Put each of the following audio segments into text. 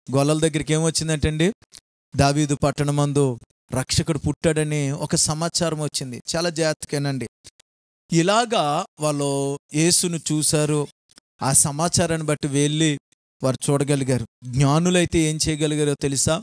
గొల్లల దగ్గరికి ఏమొచ్చిందంటండి దావీదు పట్టణమందు రక్షకుడు పుట్టాడని ఒక సమాచారం వచ్చింది చాలా జాగ్రత్తగానండి ఇలాగా వాళ్ళు యేసును చూశారు ఆ సమాచారాన్ని బట్టి వెళ్ళి వారు చూడగలిగారు జ్ఞానులైతే ఏం చేయగలిగారో తెలుసా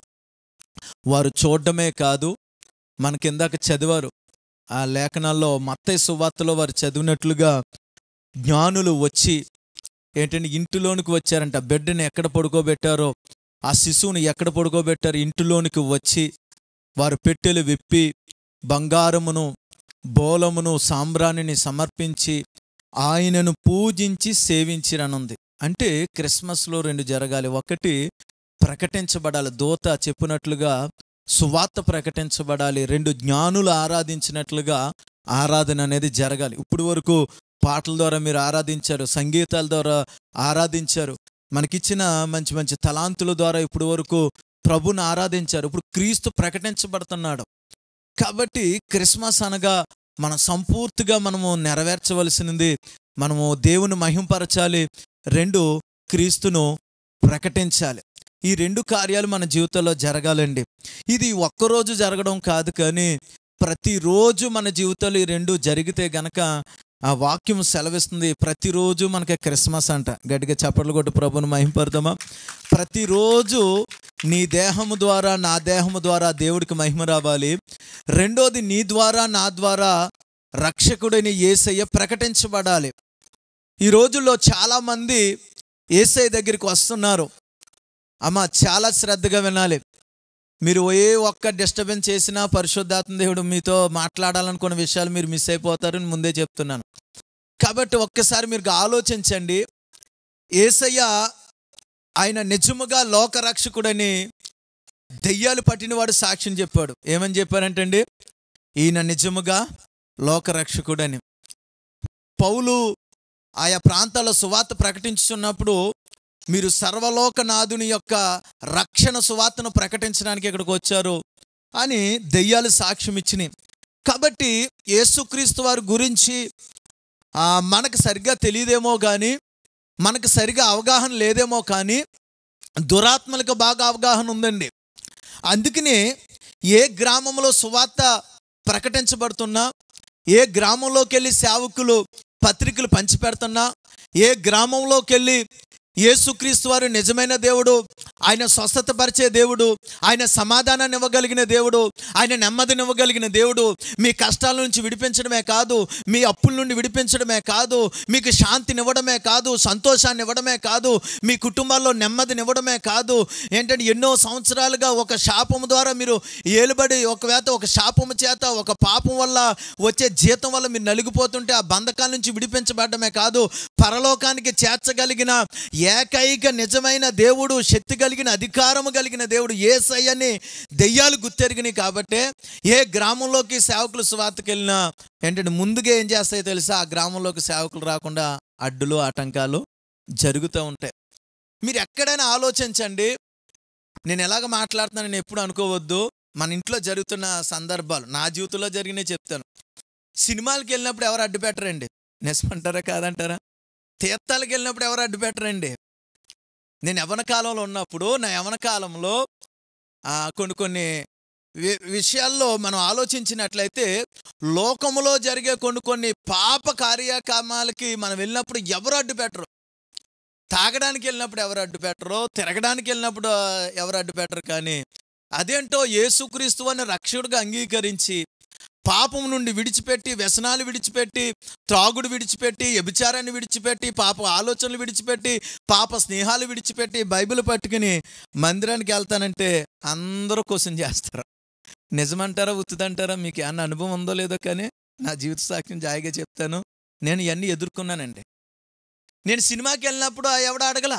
వారు చూడడమే కాదు మనకి ఇందాక చదివారు ఆ లేఖనాల్లో మత్తయి సువార్తలో వారు చదివినట్లుగా జ్ఞానులు వచ్చి ఏంటంటే ఇంటిలోనికి వచ్చారంట బిడ్డని ఎక్కడ పడుకోబెట్టారో ఆ శిశువుని ఎక్కడ పడుకోబెట్టారో ఇంటిలోనికి వచ్చి వారు పెట్టెలు విప్పి బంగారమును బోలమును సాంబ్రాణిని సమర్పించి ఆయనను పూజించి సేవించిరనుంది అంటే క్రిస్మస్లో రెండు జరగాలి ఒకటి ప్రకటించబడాలి దోత చెప్పినట్లుగా సువార్త ప్రకటించబడాలి రెండు జ్ఞానులు ఆరాధించినట్లుగా ఆరాధన అనేది జరగాలి ఇప్పుడు వరకు పాటల ద్వారా మీరు ఆరాధించారు సంగీతాల ద్వారా ఆరాధించారు మనకిచ్చిన మంచి మంచి తలాంతుల ద్వారా ఇప్పుడు వరకు ప్రభుని ఆరాధించారు ఇప్పుడు క్రీస్తు ప్రకటించబడుతున్నాడు కాబట్టి క్రిస్మస్ అనగా మనం సంపూర్తిగా మనము నెరవేర్చవలసినది మనము దేవుని మహింపరచాలి రెండు క్రీస్తును ప్రకటించాలి ఈ రెండు కార్యాలు మన జీవితంలో జరగాలండి ఇది ఒక్కరోజు జరగడం కాదు కానీ ప్రతిరోజు మన జీవితంలో ఈ రెండు జరిగితే గనక ఆ వాక్యం సెలవిస్తుంది ప్రతిరోజు మనకి క్రిస్మస్ అంట గట్టిగా చప్పట్లు కొట్టి ప్రభుని మహింపడదామా ప్రతిరోజు నీ దేహము ద్వారా నా దేహము ద్వారా దేవుడికి మహిమ రావాలి రెండోది నీ ద్వారా నా ద్వారా రక్షకుడిని ఏసయ్య ప్రకటించబడాలి ఈ రోజుల్లో చాలామంది ఏసయ్య దగ్గరికి వస్తున్నారు అమ్మ చాలా శ్రద్ధగా వినాలి మీరు ఏ ఒక్క డిస్టర్బెన్స్ చేసినా పరిశుద్ధాత్మ దేవుడు మీతో మాట్లాడాలనుకున్న విషయాలు మీరు మిస్ అయిపోతారని ముందే చెప్తున్నాను కాబట్టి ఒక్కసారి మీరు ఆలోచించండి ఏసయ్య ఆయన నిజముగా లోకరక్షకుడని దెయ్యాలు పట్టినవాడు సాక్ష్యం చెప్పాడు ఏమని చెప్పారంటండి ఈయన నిజముగా లోకరక్షకుడని పౌలు ఆయా ప్రాంతాల్లో సువార్త ప్రకటించుతున్నప్పుడు మీరు సర్వలోకనాథుని యొక్క రక్షణ సువార్తను ప్రకటించడానికి ఇక్కడికి వచ్చారు అని దెయ్యాలు సాక్ష్యం ఇచ్చినాయి కాబట్టి యేసుక్రీస్తు వారి గురించి ఆ, మనకు సరిగ్గా తెలియదేమో కానీ మనకు సరిగా అవగాహన లేదేమో కానీ దురాత్మలకు బాగా అవగాహన ఉందండి అందుకనే ఏ గ్రామంలో సువార్త ప్రకటించబడుతున్నా ఏ గ్రామంలోకి వెళ్ళి సేవకులు పత్రికలు పంచిపెడుతున్నా ఏ గ్రామంలోకి వెళ్ళి యేసుక్రీస్తు వారు నిజమైన దేవుడు ఆయన స్వస్థతపరిచే దేవుడు ఆయన సమాధానాన్ని ఇవ్వగలిగిన దేవుడు ఆయన నెమ్మదిని ఇవ్వగలిగిన దేవుడు మీ కష్టాల నుంచి విడిపించడమే కాదు మీ అప్పుల నుండి విడిపించడమే కాదు మీకు శాంతిని ఇవ్వడమే కాదు సంతోషాన్ని ఇవ్వడమే కాదు మీ కుటుంబాల్లో నెమ్మదిని ఇవ్వడమే కాదు ఏంటంటే ఎన్నో సంవత్సరాలుగా ఒక శాపము ద్వారా మీరు ఏలుబడి ఒకవేళ ఒక శాపము చేత ఒక పాపం వల్ల వచ్చే జీతం వల్ల మీరు నలిగిపోతుంటే ఆ బంధకాల నుంచి విడిపించబడమే కాదు పరలోకానికి చేర్చగలిగిన ఏకైక నిజమైన దేవుడు శక్తి కలిగిన అధికారము కలిగిన దేవుడు ఏసయ్యని దెయ్యాలు గుర్తెరిగినాయి కాబట్టే ఏ గ్రామంలోకి సేవకులు స్వార్థకి వెళ్ళినా ఏంటంటే ముందుగా ఏం చేస్తాయో తెలుసా ఆ గ్రామంలోకి సేవకులు రాకుండా అడ్డులు ఆటంకాలు జరుగుతూ ఉంటాయి మీరు ఎక్కడైనా ఆలోచించండి నేను ఎలాగ మాట్లాడుతున్నానని ఎప్పుడు అనుకోవద్దు మన ఇంట్లో జరుగుతున్న సందర్భాలు నా జీవితంలో జరిగినాయి చెప్తాను సినిమాలకు వెళ్ళినప్పుడు ఎవరు అడ్డు పెట్టరండి నిజమంటారా కాదంటారా తీర్థాలకు వెళ్ళినప్పుడు ఎవరు అడ్డు పెట్టరండి నేను యవన కాలంలో ఉన్నప్పుడు నా యవన కాలంలో ఆ, కొన్ని కొన్ని వి- విషయాల్లో మనం ఆలోచించినట్లయితే లోకములో జరిగే కొన్ని కొన్ని పాప కార్యక్రమాలకి మనం వెళ్ళినప్పుడు ఎవరు అడ్డు పెట్టరు తాగడానికి వెళ్ళినప్పుడు ఎవరు అడ్డు పెట్టరు తిరగడానికి వెళ్ళినప్పుడు ఆ, ఎవరు అడ్డు పెట్టరు కానీ అదేంటో యేసుక్రీస్తు అని రక్షకుడిగా అంగీకరించి పాపం నుండి విడిచిపెట్టి వ్యసనాలు విడిచిపెట్టి త్రాగుడు విడిచిపెట్టి వ్యభిచారాన్ని విడిచిపెట్టి పాప ఆలోచనలు విడిచిపెట్టి పాప స్నేహాలు విడిచిపెట్టి బైబిల్ పట్టుకుని మందిరానికి వెళ్తానంటే అందరూ క్వశ్చన్ చేస్తారు నిజమంటారా ఉత్తుదంటారా మీకు ఏమన్నా అనుభవం ఉందో లేదో కానీ నా జీవిత సాక్ష్యం జాయిగా చెప్తాను నేను ఇవన్నీ ఎదుర్కొన్నానండి నేను సినిమాకి వెళ్ళినప్పుడు ఆ ఎవడ అడగల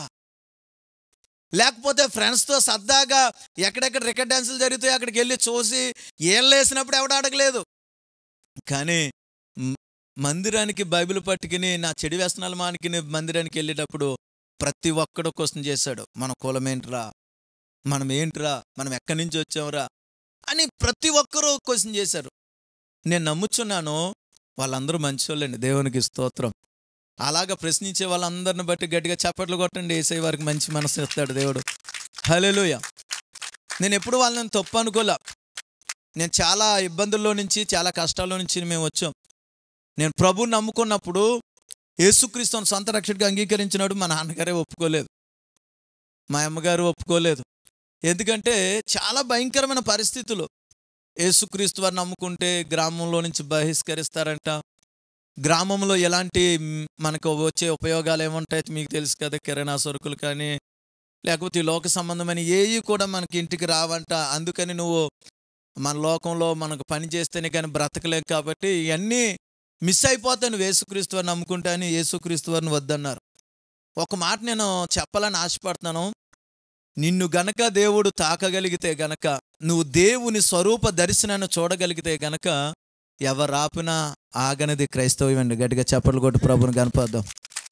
లేకపోతే ఫ్రెండ్స్తో సరదాగా ఎక్కడెక్కడ రికార్డ్ డాన్సులు జరుగుతాయో అక్కడికి వెళ్ళి చూసి ఏళ్ళు వేసినప్పుడు ఎవడ అడగలేదు కానీ మ్- మందిరానికి బైబిల్ పట్టుకుని నా చెడు వ్యసనాలు మానుకుని మందిరానికి వెళ్ళేటప్పుడు ప్రతి ఒక్కడు క్వశ్చన్ చేశాడు మన కులమేంట్రా మనం ఏంట్రా మనం ఎక్కడి నుంచి వచ్చాంరా అని ప్రతి ఒక్కరూ క్వశ్చన్ చేశారు నేను నమ్ముచున్నాను వాళ్ళందరూ మంచోళ్ళండి దేవునికి స్తోత్రం అలాగ ప్రశ్నించే వాళ్ళందరిని బట్టి గట్టిగా చప్పట్లు కొట్టండి ఏసై వారికి మంచి మనసు ఇస్తాడు దేవుడు హలోయ నేను ఎప్పుడు వాళ్ళని తప్పు అనుకోలే నేను చాలా ఇబ్బందుల్లో నుంచి చాలా కష్టాల్లో నుంచి మేము వచ్చాం నేను ప్రభుని నమ్ముకున్నప్పుడు యేసుక్రీస్తుని సొంత రక్షకుడిగా అంగీకరించినాడు మా నాన్నగారే ఒప్పుకోలేదు మా అమ్మగారు ఒప్పుకోలేదు ఎందుకంటే చాలా భయంకరమైన పరిస్థితులు యేసుక్రీస్తు వారిని నమ్ముకుంటే గ్రామంలో నుంచి బహిష్కరిస్తారంట గ్రామంలో ఎలాంటి మ్, మనకు వచ్చే ఉపయోగాలు ఏముంటాయి మీకు తెలుసు కదా కిరాణా సరుకులు కానీ లేకపోతే ఈ లోక సంబంధమైన ఏవి కూడా మనకి ఇంటికి రావంట అందుకని నువ్వు మన లోకంలో మనకు పని చేస్తేనే కానీ బ్రతకలేం కాబట్టి ఇవన్నీ మిస్ అయిపోతాను యేసుక్రీస్తు వారిని నమ్ముకుంటా అని యేసుక్రీస్తు వారిని వద్దన్నారు ఒక మాట నేను చెప్పాలని ఆశపడుతున్నాను నిన్ను గనక దేవుడు తాకగలిగితే గనక నువ్వు దేవుని స్వరూప దర్శనాన్ని చూడగలిగితే గనక ఎవరాపినా ఆగనది క్రైస్తవం అండి గట్టిగా చప్పట్లు కొట్టి ప్రభుని కనపద్దాం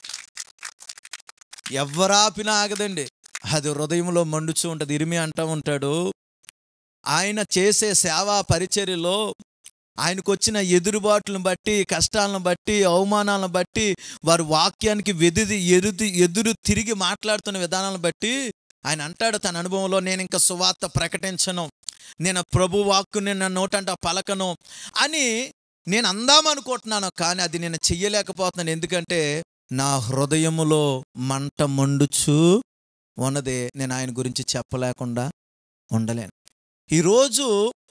ఎవరాపినా ఆగదండి అది హృదయంలో మండుచూ ఉంటుంది ఇరిమి అంటూ ఉంటాడు ఆయన చేసే సేవా పరిచర్యలో ఆయనకు వచ్చిన ఎదురుబాట్లను బట్టి కష్టాలను బట్టి అవమానాలను బట్టి వారి వాక్యానికి వెదిరి ఎదురు ఎదురు తిరిగి మాట్లాడుతున్న విధానాలను బట్టి ఆయన అంటాడు తన అనుభవంలో నేను ఇంకా సువార్త ప్రకటించను నేను ప్రభు వాక్కు నేను నోటంట పలకను అని నేను అందామనుకుంటున్నాను కానీ అది నేను చెయ్యలేకపోతున్నాను ఎందుకంటే నా హృదయములో మంట మండుచు ఉన్నదే నేను ఆయన గురించి చెప్పలేకుండా ఉండలేను ఈరోజు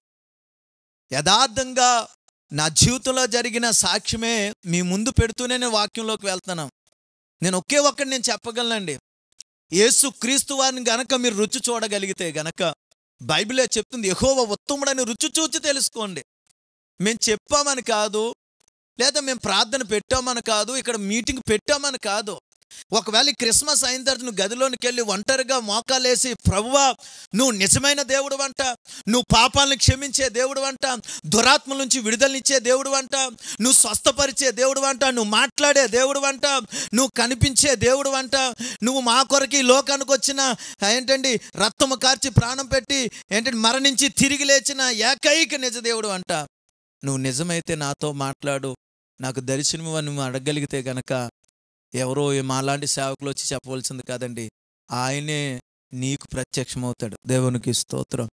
యథార్థంగా నా జీవితంలో జరిగిన సాక్ష్యమే మీ ముందు పెడుతూనే నేను వాక్యంలోకి వెళ్తున్నాను నేను ఒకే ఒక్కటి నేను చెప్పగలనండి యేసు క్రీస్తు వారిని గనక మీరు రుచి చూడగలిగితే గనక బైబిలే చెప్తుంది ఎహోవ ఉత్తముడని రుచి చూచి తెలుసుకోండి మేము చెప్పామని కాదు లేదా మేము ప్రార్థన పెట్టామని కాదు ఇక్కడ మీటింగ్ పెట్టామని కాదు ఒకవేళ ఈ క్రిస్మస్ అయిన తర్వాత నువ్వు గదిలోనికి వెళ్ళి ఒంటరిగా మోకాలేసి ప్రభువా నువ్వు నిజమైన దేవుడు అంట నువ్వు పాపాలను క్షమించే దేవుడు అంట దురాత్మ నుంచి విడుదలనిచ్చే దేవుడు అంట నువ్వు స్వస్థపరిచే దేవుడు అంట నువ్వు మాట్లాడే దేవుడు అంట నువ్వు కనిపించే దేవుడు అంట నువ్వు మా కొరకు ఈ లోకానికి వచ్చిన ఏంటండి రక్తము కార్చి ప్రాణం పెట్టి ఏంటంటే మరణించి తిరిగి లేచిన ఏకైక నిజ దేవుడు అంట నువ్వు నిజమైతే నాతో మాట్లాడు నాకు దర్శనం అని నువ్వు అడగలిగితే గనక ఎవరో మాలాంటి సేవకులు వచ్చి చెప్పవలసింది కాదండి ఆయనే నీకు ప్రత్యక్షమవుతాడు దేవునికి స్తోత్రం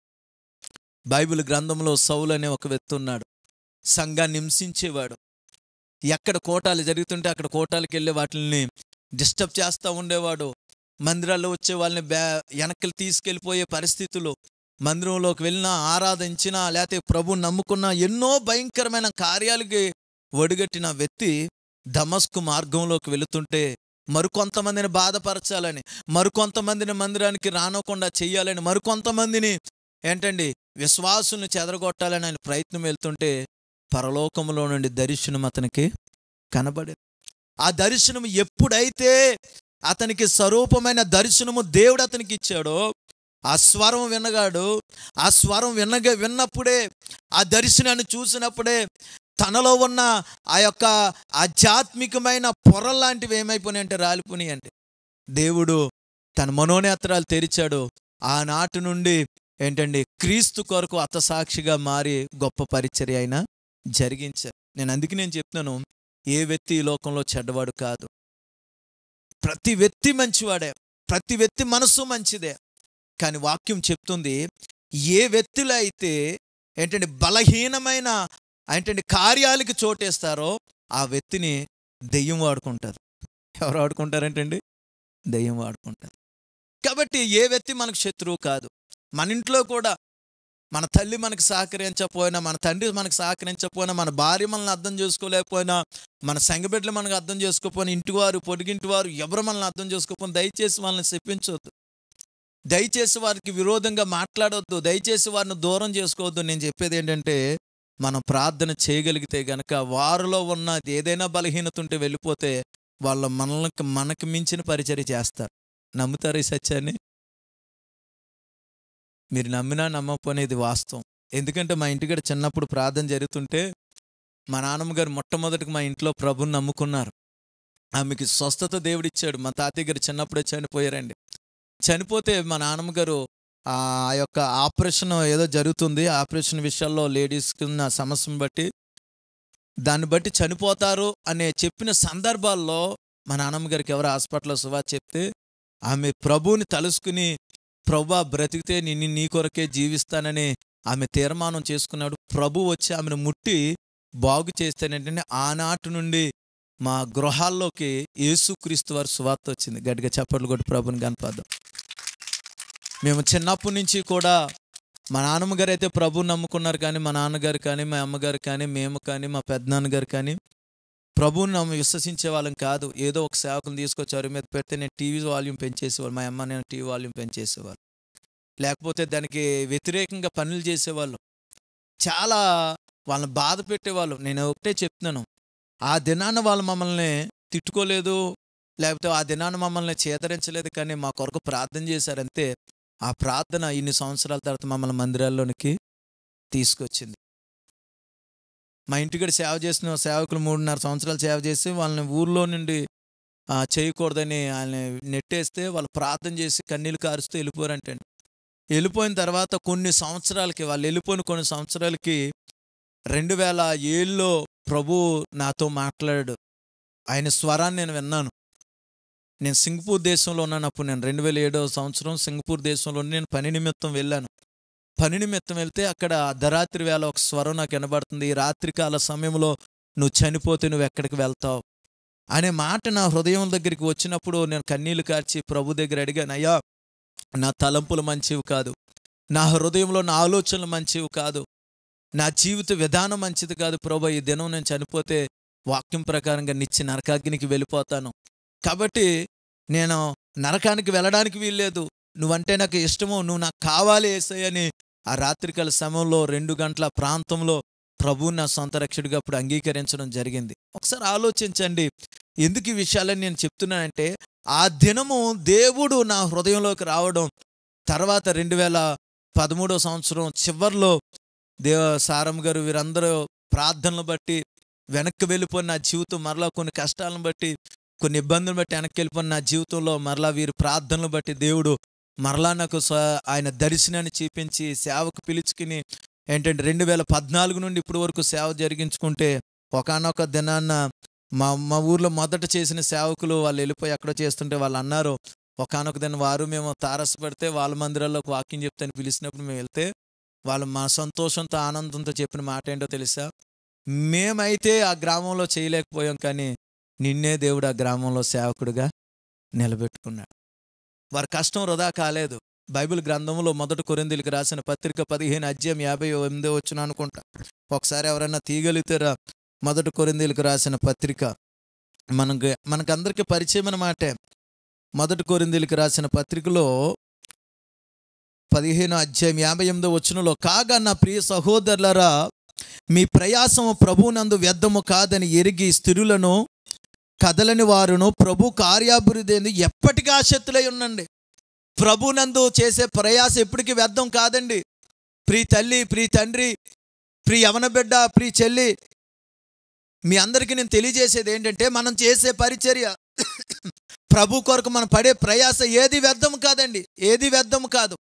బైబిల్ గ్రంథంలో సౌలు అనే ఒక వ్యక్తి ఉన్నాడు సంఘాన్ని హింసించేవాడు ఎక్కడ కోటాలు జరుగుతుంటే అక్కడ కోటాలకు వెళ్ళి వాటిని డిస్టర్బ్ చేస్తూ ఉండేవాడు మందిరాల్లో వచ్చే వాళ్ళని బ్యా వెనక్కి తీసుకెళ్ళిపోయే పరిస్థితులు మందిరంలోకి వెళ్ళినా ఆరాధించినా లేకపోతే ప్రభు నమ్ముకున్న ఎన్నో భయంకరమైన కార్యాలకి ఒడిగట్టిన వ్యక్తి దమస్కు మార్గంలోకి వెళుతుంటే మరికొంతమందిని బాధపరచాలని మరికొంతమందిని మందిరానికి రానకుండా చెయ్యాలని మరికొంతమందిని ఏంటండి విశ్వాసుల్ని చెదరగొట్టాలని ఆయన ప్రయత్నం వెళ్తుంటే పరలోకంలో నుండి దర్శనం అతనికి కనబడేది ఆ దర్శనం ఎప్పుడైతే అతనికి స్వరూపమైన దర్శనము దేవుడు అతనికి ఇచ్చాడో ఆ స్వరం వినగాడు ఆ స్వరం వినగా విన్నప్పుడే ఆ దర్శనాన్ని చూసినప్పుడే తనలో ఉన్న ఆ యొక్క ఆధ్యాత్మికమైన పొరల్లాంటివి ఏమైపోయినాయి అంటే రాలిపోయినాయి అంటే దేవుడు తన మనోనేత్రాలు తెరిచాడు ఆనాటి నుండి ఏంటండి క్రీస్తు కొరకు అతసాక్షిగా మారి గొప్ప పరిచర్య అయినా జరిగించారు నేను అందుకే నేను చెప్తున్నాను ఏ వ్యక్తి ఈ లోకంలో చెడ్డవాడు కాదు ప్రతి వ్యక్తి మంచివాడే ప్రతి వ్యక్తి మనసు మంచిదే కానీ వాక్యం చెప్తుంది ఏ వ్యక్తులు అయితే ఏంటంటే బలహీనమైన ఏంటంటే కార్యాలకి చోటేస్తారో ఆ వ్యక్తిని దెయ్యం వాడుకుంటారు ఎవరు వాడుకుంటారంటండి దెయ్యం వాడుకుంటారు కాబట్టి ఏ వ్యక్తి మనకు శత్రువు కాదు మన ఇంట్లో కూడా మన తల్లి మనకు సహకరించకపోయినా మన తండ్రి మనకు సహకరించకపోయినా మన భార్య మనల్ని అర్థం చేసుకోలేకపోయినా మన సంగబిడ్డలు మనకు అర్థం చేసుకోకపోయినా ఇంటి వారు పొడిగింటి వారు ఎవరు మనల్ని అర్థం చేసుకోకపోయినా దయచేసి వాళ్ళని చెప్పించవద్దు దయచేసి వారికి విరోధంగా మాట్లాడొద్దు దయచేసి వారిని దూరం చేసుకోవద్దు నేను చెప్పేది ఏంటంటే మనం ప్రార్థన చేయగలిగితే గనక వారిలో ఉన్న ఏదైనా బలహీనత ఉంటే వెళ్ళిపోతే వాళ్ళ మనలకు మనకు మించిన పరిచర్య చేస్తారు నమ్ముతారు ఈ సత్యాన్ని మీరు నమ్మినా నమ్మకపోయినా ఇది వాస్తవం ఎందుకంటే మా ఇంటికాడ చిన్నప్పుడు ప్రార్థన జరుగుతుంటే మా నాన్నమ్మ గారు మొట్టమొదటికి మా ఇంట్లో ప్రభుని నమ్ముకున్నారు ఆమెకి స్వస్థత దేవుడిచ్చాడు మా తాతయ్య గారు చిన్నప్పుడే చనిపోయారండి చనిపోతే మా నాన్నమ్మ గారు ఆ యొక్క ఆపరేషన్ ఏదో జరుగుతుంది ఆపరేషన్ విషయాల్లో లేడీస్కి ఉన్న సమస్యను బట్టి దాన్ని బట్టి చనిపోతారు అనే చెప్పిన సందర్భాల్లో మా నాన్నమ్మ గారికి ఎవరు హాస్పిటల్లో సువార్త చెప్తే ఆమె ప్రభువుని తలుసుకుని ప్రభా బ్రతికితే నిన్ను నీ కొరకే జీవిస్తానని ఆమె తీర్మానం చేసుకున్నాడు ప్రభు వచ్చి ఆమెను ముట్టి బాగు చేస్తానంటే ఆనాటి నుండి మా గృహాల్లోకి యేసుక్రీస్తు వారి సువార్త వచ్చింది గట్టిగా చప్పట్లు కొట్టి ప్రభుని కనపద్దాం మేము చిన్నప్పటి నుంచి కూడా మా నాన్నమ్మగారు అయితే ప్రభు నమ్ముకున్నారు కానీ మా నాన్నగారు కానీ మా అమ్మగారు కానీ మేము కానీ మా పెద్దనాన్నగారు కానీ ప్రభువుని నమ్మి విశ్వసించే వాళ్ళం కాదు ఏదో ఒక సేవకుని తీసుకొచ్చి అరుగు మీద పెడితే నేను టీవీ వాల్యూమ్ పెంచేసేవాళ్ళు మా అమ్మ నేను టీవీ వాల్యూమ్ పెంచేసేవాళ్ళు లేకపోతే దానికి వ్యతిరేకంగా పనులు చేసేవాళ్ళు చాలా వాళ్ళని బాధ పెట్టేవాళ్ళు నేను ఒకటే చెప్తున్నాను ఆ దినాన వాళ్ళు మమ్మల్ని తిట్టుకోలేదు లేకపోతే ఆ దినాన మమ్మల్ని చేతరించలేదు కానీ మా కొరకు ప్రార్థన చేశారంతే ఆ ప్రార్థన ఇన్ని సంవత్సరాల తర్వాత మమ్మల్ని మందిరాల్లోనికి తీసుకొచ్చింది మా ఇంటికి సేవ చేసిన సేవకులు మూడున్నర సంవత్సరాలు సేవ చేసి వాళ్ళని ఊర్లో నుండి ఆ, చేయకూడదని ఆయన నెట్టేస్తే వాళ్ళు ప్రార్థన చేసి కన్నీళ్ళు కారుస్తూ వెళ్ళిపోరంటండి వెళ్ళిపోయిన తర్వాత కొన్ని సంవత్సరాలకి వాళ్ళు వెళ్ళిపోయిన కొన్ని సంవత్సరాలకి రెండు వేల ఏళ్ళలో ప్రభు నాతో మాట్లాడాడు ఆయన స్వరాన్ని నేను విన్నాను నేను సింగపూర్ దేశంలో ఉన్నాను అప్పుడు నేను రెండు వేల ఏడవ సంవత్సరం సింగపూర్ దేశంలో ఉండి నేను పని నిమిత్తం వెళ్ళాను పని నిమిత్తం వెళ్తే అక్కడ అర్ధరాత్రి వేళ ఒక స్వరం నాకు వినబడుతుంది ఈ రాత్రికాల సమయంలో నువ్వు చనిపోతే నువ్వు ఎక్కడికి వెళ్తావు అనే మాట నా హృదయం దగ్గరికి వచ్చినప్పుడు నేను కన్నీళ్లు కార్చి ప్రభు దగ్గర అడిగాను అయ్యా నా తలంపులు మంచివి కాదు నా హృదయంలో నా ఆలోచనలు మంచివి కాదు నా జీవిత విధానం మంచిది కాదు ప్రభు ఈ దినం నేను చనిపోతే వాక్యం ప్రకారంగా నిత్య నరకాగ్నికి వెళ్ళిపోతాను కాబట్టి నేను నరకానికి వెళ్ళడానికి వీల్లేదు నువ్వంటే నాకు ఇష్టము నువ్వు నాకు కావాలి ఏసయ్యని ఆ రాత్రికాల సమయంలో రెండు గంటల ప్రాంతంలో ప్రభువు నా సొంత రక్షకుడిగా అప్పుడు అంగీకరించడం జరిగింది ఒకసారి ఆలోచించండి ఎందుకు ఈ విషయాలని నేను చెప్తున్నానంటే ఆ దినము దేవుడు నా హృదయంలోకి రావడం తర్వాత రెండు వేల పదమూడో సంవత్సరం చివర్లో దేవ సారం గారు వీరందరూ ప్రార్థనలు బట్టి వెనక్కి వెళ్ళిపోయిన నా జీవితం మరలా కొన్ని కష్టాలను బట్టి కొన్ని ఇబ్బందులు బట్టి వెనక్కి వెళ్ళిపోయిన నా జీవితంలో మరలా వీరి ప్రార్థనలు బట్టి దేవుడు మరలా నాకు స్వ- ఆయన దర్శనాన్ని చూపించి సేవకు పిలుచుకుని ఏంటంటే రెండు వేల పద్నాలుగు నుండి ఇప్పటి వరకు సేవ జరిగించుకుంటే ఒకనొక దినాన్న మా మా ఊర్లో మొదట చేసిన సేవకులు వాళ్ళు వెళ్ళిపోయి ఎక్కడో చేస్తుంటే వాళ్ళు అన్నారు ఒకనొక దిన వారు మేము తారసపడితే వాళ్ళ మందిరాల్లోకి వాక్యం చెప్తాను పిలిచినప్పుడు మేము వెళ్తే వాళ్ళు మా సంతోషంతో ఆనందంతో చెప్పిన మాట ఏంటో తెలుసా మేమైతే ఆ గ్రామంలో చేయలేకపోయాం కానీ నిన్నే దేవుడు ఆ గ్రామంలో సేవకుడిగా నిలబెట్టుకున్నాడు వారి కష్టం వృధా కాలేదు బైబిల్ గ్రంథంలో మొదటి కొరిందులకు రాసిన పత్రిక పదిహేను అధ్యాయం యాభై ఎనిమిదో వచ్చిన అనుకుంటా ఒకసారి ఎవరైనా తీయగలుగుతారా మొదటి కొరిందులకు రాసిన పత్రిక మనకు మనకందరికీ పరిచయమైన మాటే మొదటి కొరిందులకు రాసిన పత్రికలో పదిహేను అధ్యాయం యాభై ఎనిమిదో వచనంలో కాగా నా ప్రియ సహోదరులరా మీ ప్రయాసము ప్రభునందు వ్యర్థము కాదని ఎరిగి స్థిరులను కదలని వారును ప్రభు కార్యాభివృద్ధి ఎందు ఎప్పటికీ ఆసక్తులై ఉండండి ప్రభునందు చేసే ప్రయాస ఎప్పటికీ వ్యర్థం కాదండి ప్రీ తల్లి ప్రీ తండ్రి ప్రీ యవన బిడ్డ ప్రీ చెల్లి మీ అందరికీ నేను తెలియజేసేది ఏంటంటే మనం చేసే పరిచర్య ప్రభు కొరకు మనం పడే ప్రయాస ఏది వ్యర్థం కాదండి ఏది వ్యర్థం కాదు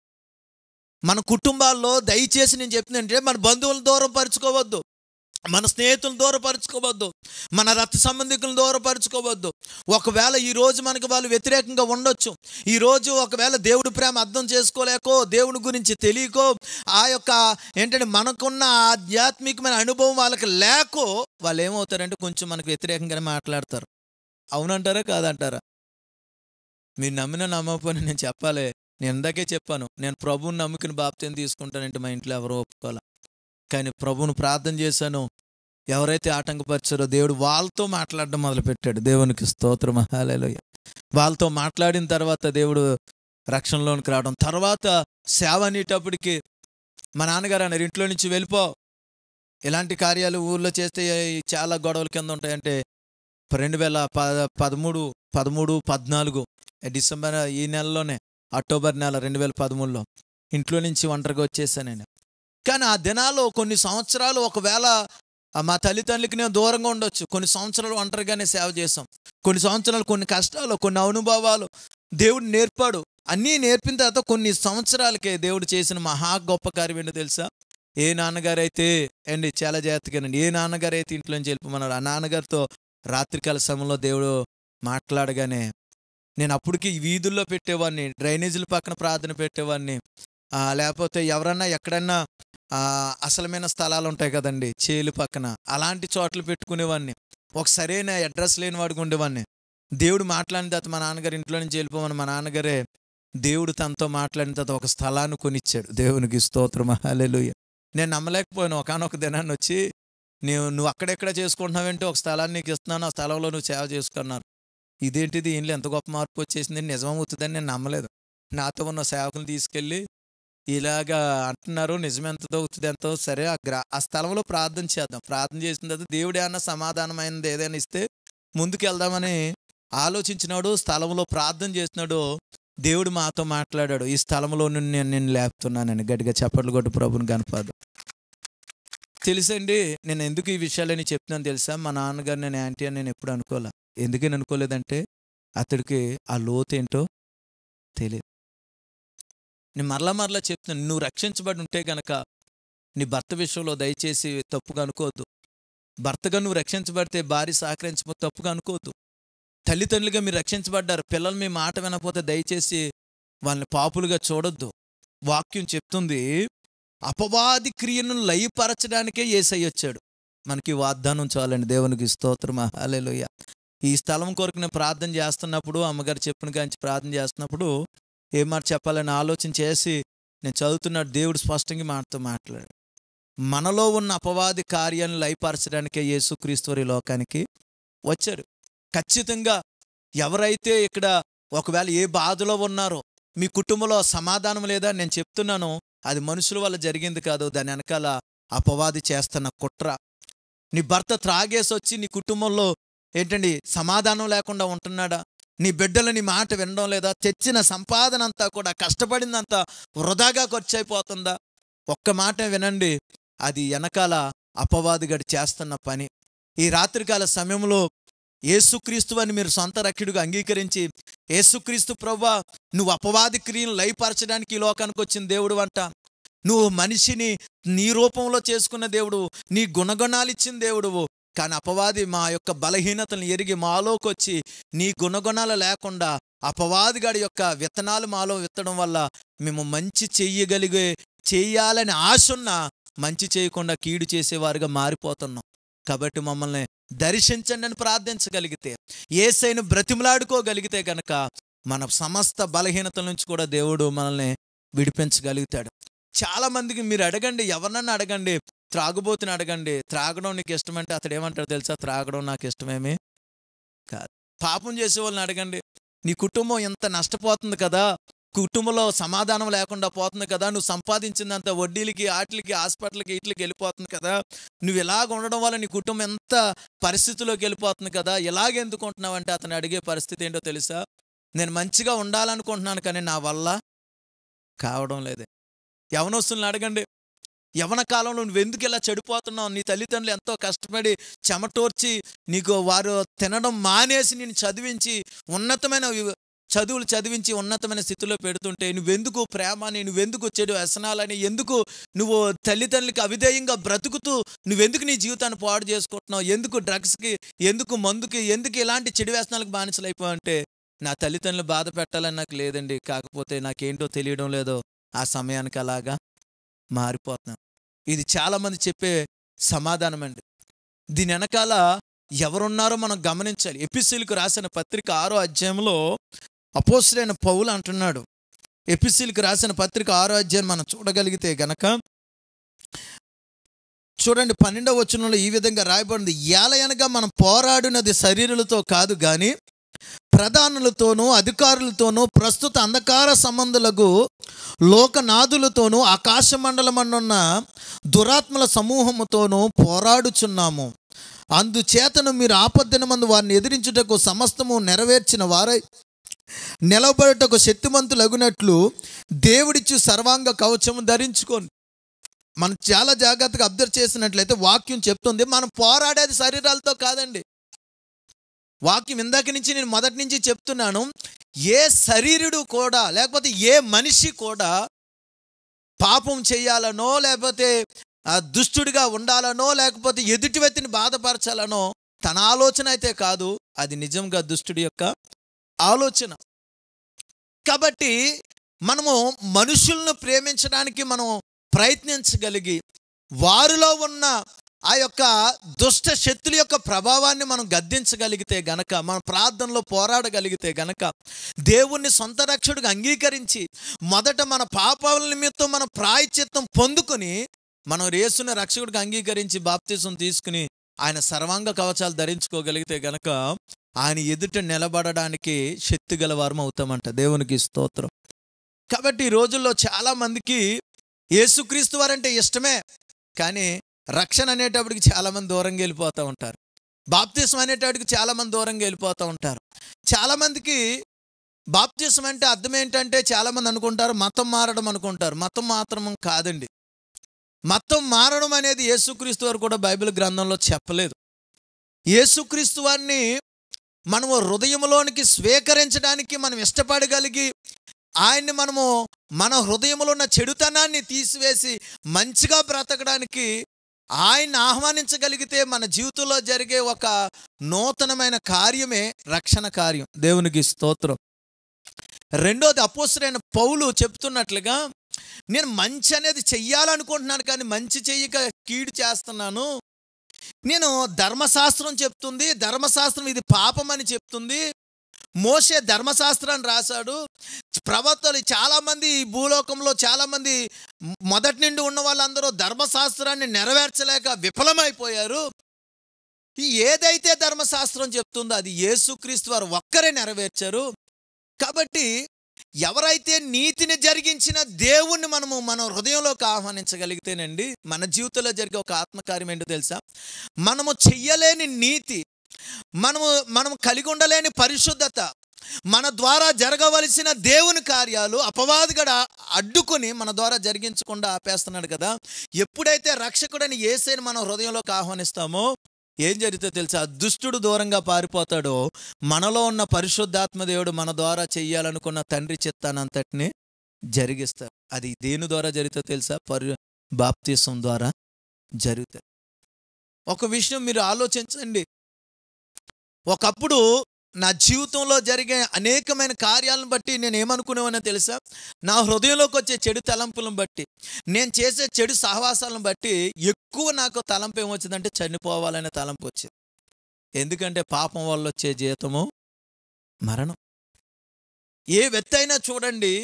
మన కుటుంబాల్లో దయచేసి నేను చెప్తుందంటే మన బంధువులను దూరం పరుచుకోవద్దు మన స్నేహితులను దూరపరుచుకోవద్దు మన రక్త సంబంధికులను దూరపరుచుకోవద్దు ఒకవేళ ఈ రోజు మనకి వాళ్ళు వ్యతిరేకంగా ఉండొచ్చు ఈ రోజు ఒకవేళ దేవుడి ప్రేమ అర్థం చేసుకోలేకో దేవుడి గురించి తెలియకో ఆ యొక్క ఏంటంటే మనకున్న ఆధ్యాత్మికమైన అనుభవం వాళ్ళకి లేకో వాళ్ళు ఏమవుతారంటే కొంచెం మనకు వ్యతిరేకంగానే మాట్లాడతారు అవునంటారా కాదంటారా మీరు నమ్మిన నమ్మకపోయినా నేను చెప్పాలి నేను ఇందాకే చెప్పాను నేను ప్రభువుని నమ్ముకుని బాప్తీని తీసుకుంటానంటే మా ఇంట్లో ఎవరో ఒప్పుకోవాలి కానీ ప్రభువును ప్రార్థన చేశాను ఎవరైతే ఆటంకపరిచారో దేవుడు వాళ్ళతో మాట్లాడడం మొదలుపెట్టాడు దేవునికి స్తోత్రం హాలేలోయ వాళ్ళతో మాట్లాడిన తర్వాత దేవుడు రక్షణలోనికి రావడం తర్వాత సేవ అనేటప్పటికి మా నాన్నగారు అన్నారు ఇంట్లో నుంచి వెళ్ళిపో ఇలాంటి కార్యాలు ఊర్లో చేస్తే చాలా గొడవల కింద ఉంటాయంటే రెండు వేల ప పదమూడు పదమూడు పద్నాలుగు డిసెంబర్ ఈ నెలలోనే అక్టోబర్ నెల రెండు వేల పదమూడులో ఇంట్లో నుంచి ఒంటరిగా వచ్చేసాను నేను కానీ ఆ దినాల్లో కొన్ని సంవత్సరాలు ఒకవేళ ఆ మా తల్లిదండ్రులకి నేను దూరంగా ఉండొచ్చు కొన్ని సంవత్సరాలు ఒంటరిగానే సేవ చేసాం కొన్ని సంవత్సరాలు కొన్ని కష్టాలు కొన్ని అనుభవాలు దేవుడు నేర్పాడు అన్నీ నేర్పిన తర్వాత కొన్ని సంవత్సరాలకే దేవుడు చేసిన మహా గొప్ప కార్యం ఏంటో తెలుసా ఏ నాన్నగారైతే అండి చాలా జాగ్రత్తగానండి ఏ నాన్నగారైతే ఇంట్లో నుంచి వెళ్ళిపోమన్నాడు ఆ నాన్నగారితో రాత్రికాల సమయంలో దేవుడు మాట్లాడగానే నేను అప్పటికి ఈ వీధుల్లో పెట్టేవాడిని డ్రైనేజీల పక్కన ప్రార్థన పెట్టేవాడిని ఆ, లేకపోతే ఎవరన్నా ఎక్కడన్నా ఆ, అసలమైన స్థలాలు ఉంటాయి కదండి చేలు పక్కన అలాంటి చోట్ల పెట్టుకునేవాడిని ఒక సరైన అడ్రస్ లేని వాడికి ఉండేవాడిని దేవుడు మాట్లాడిన తర్వాత మా నాన్నగారు ఇంట్లో నుంచి వెళ్ళిపోమని మా నాన్నగారే దేవుడు తనతో మాట్లాడిన తర్వాత ఒక స్థలాన్ని కొనిచ్చాడు దేవునికి స్తోత్రం హల్లెలూయ నేను నమ్మలేకపోయాను ఒకనొక దినాన్ని వచ్చి నేను నువ్వు అక్కడెక్కడ చేసుకుంటున్నావంటే ఒక స్థలాన్ని నీకు ఇస్తున్నాను ఆ స్థలంలో నువ్వు సేవ చేసుకున్నారు ఇదేంటిది ఈయనలో ఎంత గొప్ప మార్పు వచ్చేసింది నిజమవుతుందని నేను నమ్మలేదు నాతో ఉన్న సేవకులు తీసుకెళ్ళి ఇలాగా అంటున్నారు నిజమెంతతో అవుతుంది ఎంతో సరే ఆ గ్రా ఆ స్థలంలో ప్రార్థన చేద్దాం ప్రార్థన చేసిన తర్వాత దేవుడు ఏమన్నా సమాధానమైనది ఏదైనా ఇస్తే ముందుకు వెళ్దామని ఆలోచించినాడు స్థలంలో ప్రార్థన చేసినాడు దేవుడు మాతో మాట్లాడాడు ఈ స్థలంలో నుండి నేను నిన్ను లేపుతున్నానని గట్టిగా చప్పట్లు కొట్టు ప్రభుని కనపదు తెలుసండి నేను ఎందుకు ఈ విషయాలని చెప్తున్నాను తెలుసా మా నాన్నగారు నేను యాంటీ అని నేను ఎప్పుడు అనుకోలే ఎందుకని అనుకోలేదంటే అతడికి ఆ లోతు ఏంటో తెలియదు నేను మరలా మరలా చెప్తున్నాను నువ్వు రక్షించబడి ఉంటే గనక నీ భర్త విషయంలో దయచేసి తప్పుగా అనుకోవద్దు భర్తగా నువ్వు రక్షించబడితే భార్య సహకరించబో తప్పుగా అనుకోవద్దు తల్లిదండ్రులుగా మీరు రక్షించబడ్డారు పిల్లలు మీ మాట వినకపోతే దయచేసి వాళ్ళని పాపులుగా చూడొద్దు వాక్యం చెప్తుంది అపవాది క్రియను లయపరచడానికే ఏసై వచ్చాడు మనకి ఈ వాగ్దానం చాలండి దేవునికి స్తోత్రం హల్లెలూయా ఈ స్థలం కొరకు నేను ప్రార్థన చేస్తున్నప్పుడు అమ్మగారు చెప్పిన కాంచి ప్రార్థన చేస్తున్నప్పుడు ఏం మాట చెప్పాలని ఆలోచన చేసి నేను చదువుతున్న దేవుడు స్పష్టంగా మాటతో మాట్లాడాడు మనలో ఉన్న అపవాది కార్యాన్ని లయపరచడానికే యేసుక్రీస్తు వారి లోకానికి వచ్చారు ఖచ్చితంగా ఎవరైతే ఇక్కడ ఒకవేళ ఏ బాధలో ఉన్నారో మీ కుటుంబంలో సమాధానం లేదా నేను చెప్తున్నాను అది మనుషుల వల్ల జరిగింది కాదు దాని వెనకాల అపవాది చేస్తున్న కుట్ర నీ భర్త త్రాగేసి వచ్చి నీ కుటుంబంలో ఏంటండి సమాధానం లేకుండా ఉంటున్నాడా నీ బిడ్డలు నీ మాట వినడం లేదా తెచ్చిన సంపాదన అంతా కూడా కష్టపడిందంతా వృధాగా ఖర్చు అయిపోతుందా ఒక్క మాట వినండి అది వెనకాల అపవాదిగడి చేస్తున్న పని ఈ రాత్రికాల సమయంలో యేసుక్రీస్తు అని మీరు సొంత రక్షుడిగా అంగీకరించి యేసుక్రీస్తు ప్రవ్వా నువ్వు అపవాది క్రియను లయపరచడానికి ఈ లోకానికి వచ్చిన దేవుడు అంట నువ్వు మనిషిని నీ రూపంలో చేసుకున్న దేవుడు నీ గుణగుణాలు ఇచ్చిన దేవుడువు కానీ అపవాది మా యొక్క బలహీనతలను ఎరిగి మాలోకి వచ్చి నీ గుణగుణాలు లేకుండా అపవాదిగాడి యొక్క విత్తనాలు మాలో విత్తడం వల్ల మేము మంచి చెయ్యగలిగే చెయ్యాలని ఆశున్న మంచి చేయకుండా కీడు చేసేవారుగా మారిపోతున్నాం కాబట్టి మమ్మల్ని దర్శించండి అని ప్రార్థించగలిగితే ఏసైను బ్రతిమలాడుకోగలిగితే గనక మన సమస్త బలహీనతల నుంచి కూడా దేవుడు మనల్ని విడిపించగలుగుతాడు చాలా మందికి మీరు అడగండి ఎవరినన్నా అడగండి త్రాగుబోతుని అడగండి త్రాగడం నీకు ఇష్టమంటే అతడు ఏమంటాడు తెలుసా త్రాగడం నాకు ఇష్టమేమి కాదు పాపం చేసే వాళ్ళని అడగండి నీ కుటుంబం ఎంత నష్టపోతుంది కదా కుటుంబంలో సమాధానం లేకుండా పోతుంది కదా నువ్వు సంపాదించిందంత వడ్డీలకి ఆటలకి హాస్పిటల్కి ఇట్లకి వెళ్ళిపోతుంది కదా నువ్వు ఇలాగ ఉండడం వల్ల నీ కుటుంబం ఎంత పరిస్థితిలోకి వెళ్ళిపోతుంది కదా ఇలాగ ఎందుకు ఉంటున్నావు అంటే అతను అడిగే పరిస్థితి ఏంటో తెలుసా నేను మంచిగా ఉండాలనుకుంటున్నాను కానీ నా వల్ల కావడం లేదే యవనస్తుల్ని అడగండి యవన కాలంలో నువ్వు ఎందుకు ఇలా చెడిపోతున్నావు నీ తల్లిదండ్రులు ఎంతో కష్టపడి చెమటోర్చి నీకు వారు తినడం మానేసి నేను చదివించి ఉన్నతమైన వి- చదువులు చదివించి ఉన్నతమైన స్థితిలో పెడుతుంటే నువ్వెందుకు ప్రేమని నువ్వెందుకు చెడు వ్యసనాలని ఎందుకు నువ్వు తల్లిదండ్రులకి అవిధేయంగా బ్రతుకుతూ నువ్వెందుకు నీ జీవితాన్ని పాడు చేసుకుంటున్నావు ఎందుకు డ్రగ్స్కి ఎందుకు మందుకి ఎందుకు ఇలాంటి చెడు వ్యసనాలకు బానిసలైపోయావు అంటే నా తల్లిదండ్రులు బాధ పెట్టాలని నాకు లేదండి కాకపోతే నాకేంటో తెలియడం లేదో ఆ సమయానికి అలాగా మారిపోతున్నాం ఇది చాలామంది చెప్పే సమాధానం అండి దీని వెనకాల ఎవరున్నారో మనం గమనించాలి ఎపిసిల్కు రాసిన పత్రిక ఆరో అధ్యాయంలో అపోసులైన పౌలు అంటున్నాడు ఎపిసిల్కి రాసిన పత్రిక ఆరో అధ్యాయం మనం చూడగలిగితే గనక చూడండి పన్నెండవ వచనంలో ఈ విధంగా రాయబడింది ఏలయనగా మనం పోరాడినది శరీరులతో కాదు గాని ప్రధానులతోనూ అధికారులతోనూ ప్రస్తుత అంధకార సంబంధులకు లోకనాథులతోనూ ఆకాశ మండలమన్నున్న దురాత్మల సమూహముతోనూ పోరాడుచున్నాము అందుచేతను మీరు ఆపద్దిన మందు వారిని ఎదిరించుటకు సమస్తము నెరవేర్చిన వారై నిలబడుటకు శక్తిమంతులగునట్లు దేవుడిచ్చు సర్వాంగ కవచము ధరించుకోండి మనం చాలా జాగ్రత్తగా అబ్జర్వ్ చేసినట్లయితే వాక్యం చెప్తుంది మనం పోరాడేది శరీరాలతో కాదండి వాక్యం ఇందాక నుంచి నేను మొదటి నుంచి చెప్తున్నాను ఏ శరీరుడు కూడా లేకపోతే ఏ మనిషి కూడా పాపం చేయాలనో లేకపోతే ఆ, దుష్టుడిగా ఉండాలనో లేకపోతే ఎదుటి వ్యక్తిని బాధపరచాలనో తన ఆలోచన అయితే కాదు అది నిజంగా దుష్టుడి యొక్క ఆలోచన కాబట్టి మనము మనుషులను ప్రేమించడానికి మనం ప్రయత్నించగలిగి వారిలో ఉన్న ఆ యొక్క దుష్ట శక్తుల యొక్క ప్రభావాన్ని మనం గద్దించగలిగితే గనక మన ప్రార్థనలో పోరాడగలిగితే గనక దేవుణ్ణి సొంత రక్షకుడిగా అంగీకరించి మొదట మన పాపాల నిమిత్తం మన ప్రాయచిత్తం పొందుకుని మనం రేసుని రక్షకుడిగా అంగీకరించి బాప్తీసం తీసుకుని ఆయన సర్వాంగ కవచాలు ధరించుకోగలిగితే గనక ఆయన ఎదుట నిలబడడానికి శక్తి గల వారం అవుతామంట దేవునికి స్తోత్రం కాబట్టి ఈ రోజుల్లో చాలా మందికి యేసుక్రీస్తు వారంటే ఇష్టమే కానీ రక్షణ అనేటప్పటికి చాలా మంది దూరంగా వెళ్ళిపోతూ ఉంటారు బాప్తిసం అనేటప్పటికి చాలా మంది దూరంగా వెళ్ళిపోతూ ఉంటారు చాలా మందికి బాప్తిసం అంటే అర్థం ఏంటంటే చాలా మంది అనుకుంటారు మతం మారడం అనుకుంటారు మతం మాత్రం కాదండి మతం మారడం అనేది యేసుక్రీస్తు వారు కూడా బైబిల్ గ్రంథంలో చెప్పలేదు యేసుక్రీస్తు వారిని మనము హృదయంలోనికి స్వీకరించడానికి మనం ఇష్టపడగలిగి ఆయన్ని మనము మన హృదయంలో ఉన్న చెడుతనాన్ని తీసివేసి మంచిగా బ్రతకడానికి ఆయన్ని ఆహ్వానించగలిగితే మన జీవితంలో జరిగే ఒక నూతనమైన కార్యమే రక్షణ కార్యం దేవునికి స్తోత్రం రెండోది అపోసరైన పౌలు చెప్తున్నట్లుగా నేను మంచి అనేది చెయ్యాలనుకుంటున్నాను కానీ మంచి చెయ్యక కీడు చేస్తున్నాను నేను ధర్మశాస్త్రం చెప్తుంది ధర్మశాస్త్రం ఇది పాపం అని చెప్తుంది మోసే ధర్మశాస్త్రాన్ని రాశాడు ప్రవక్తలు చాలామంది ఈ భూలోకంలో చాలామంది మొదటి నుండి ఉన్న వాళ్ళందరూ ధర్మశాస్త్రాన్ని నెరవేర్చలేక విఫలమైపోయారు ఈ ఏదైతే ధర్మశాస్త్రం చెప్తుందో అది యేసుక్రీస్తు వారు ఒక్కరే నెరవేర్చారు కాబట్టి ఎవరైతే నీతిని జరిగించిన దేవుణ్ణి మనము మన హృదయంలోకి ఆహ్వానించగలిగితేనండి మన జీవితంలో జరిగే ఒక ఆత్మకార్యం ఏంటో తెలుసా మనము చెయ్యలేని నీతి మనము మనం కలిగి ఉండలేని పరిశుద్ధత మన ద్వారా జరగవలసిన దేవుని కార్యాలు అపవాదిగడ అడ్డుకుని మన ద్వారా జరిగించకుండా ఆపేస్తున్నాడు కదా ఎప్పుడైతే రక్షకుడని ఏసైని మనం హృదయంలోకి ఆహ్వానిస్తామో ఏం జరుగుతుందో తెలుసా దుష్టుడు దూరంగా పారిపోతాడో మనలో ఉన్న పరిశుద్ధాత్మ దేవుడు మన ద్వారా చెయ్యాలనుకున్న తండ్రి చిత్తానంతటిని జరిగిస్తారు అది దేని ద్వారా జరుగుతుందో తెలుసా పరి బాప్తీసం ద్వారా జరుగుతుంది ఒక విషయం మీరు ఆలోచించండి ఒకప్పుడు నా జీవితంలో జరిగే అనేకమైన కార్యాలను బట్టి నేను ఏమనుకునేవనో తెలుసా నా హృదయంలోకి వచ్చే చెడు తలంపులను బట్టి నేను చేసే చెడు సహవాసాలను బట్టి ఎక్కువ నాకు తలంపు ఏమొచ్చిందంటే చనిపోవాలనే తలంపు వచ్చింది ఎందుకంటే పాపం వల్ల వచ్చే జీతము మరణం ఏ వ్యక్తి అయినా చూడండి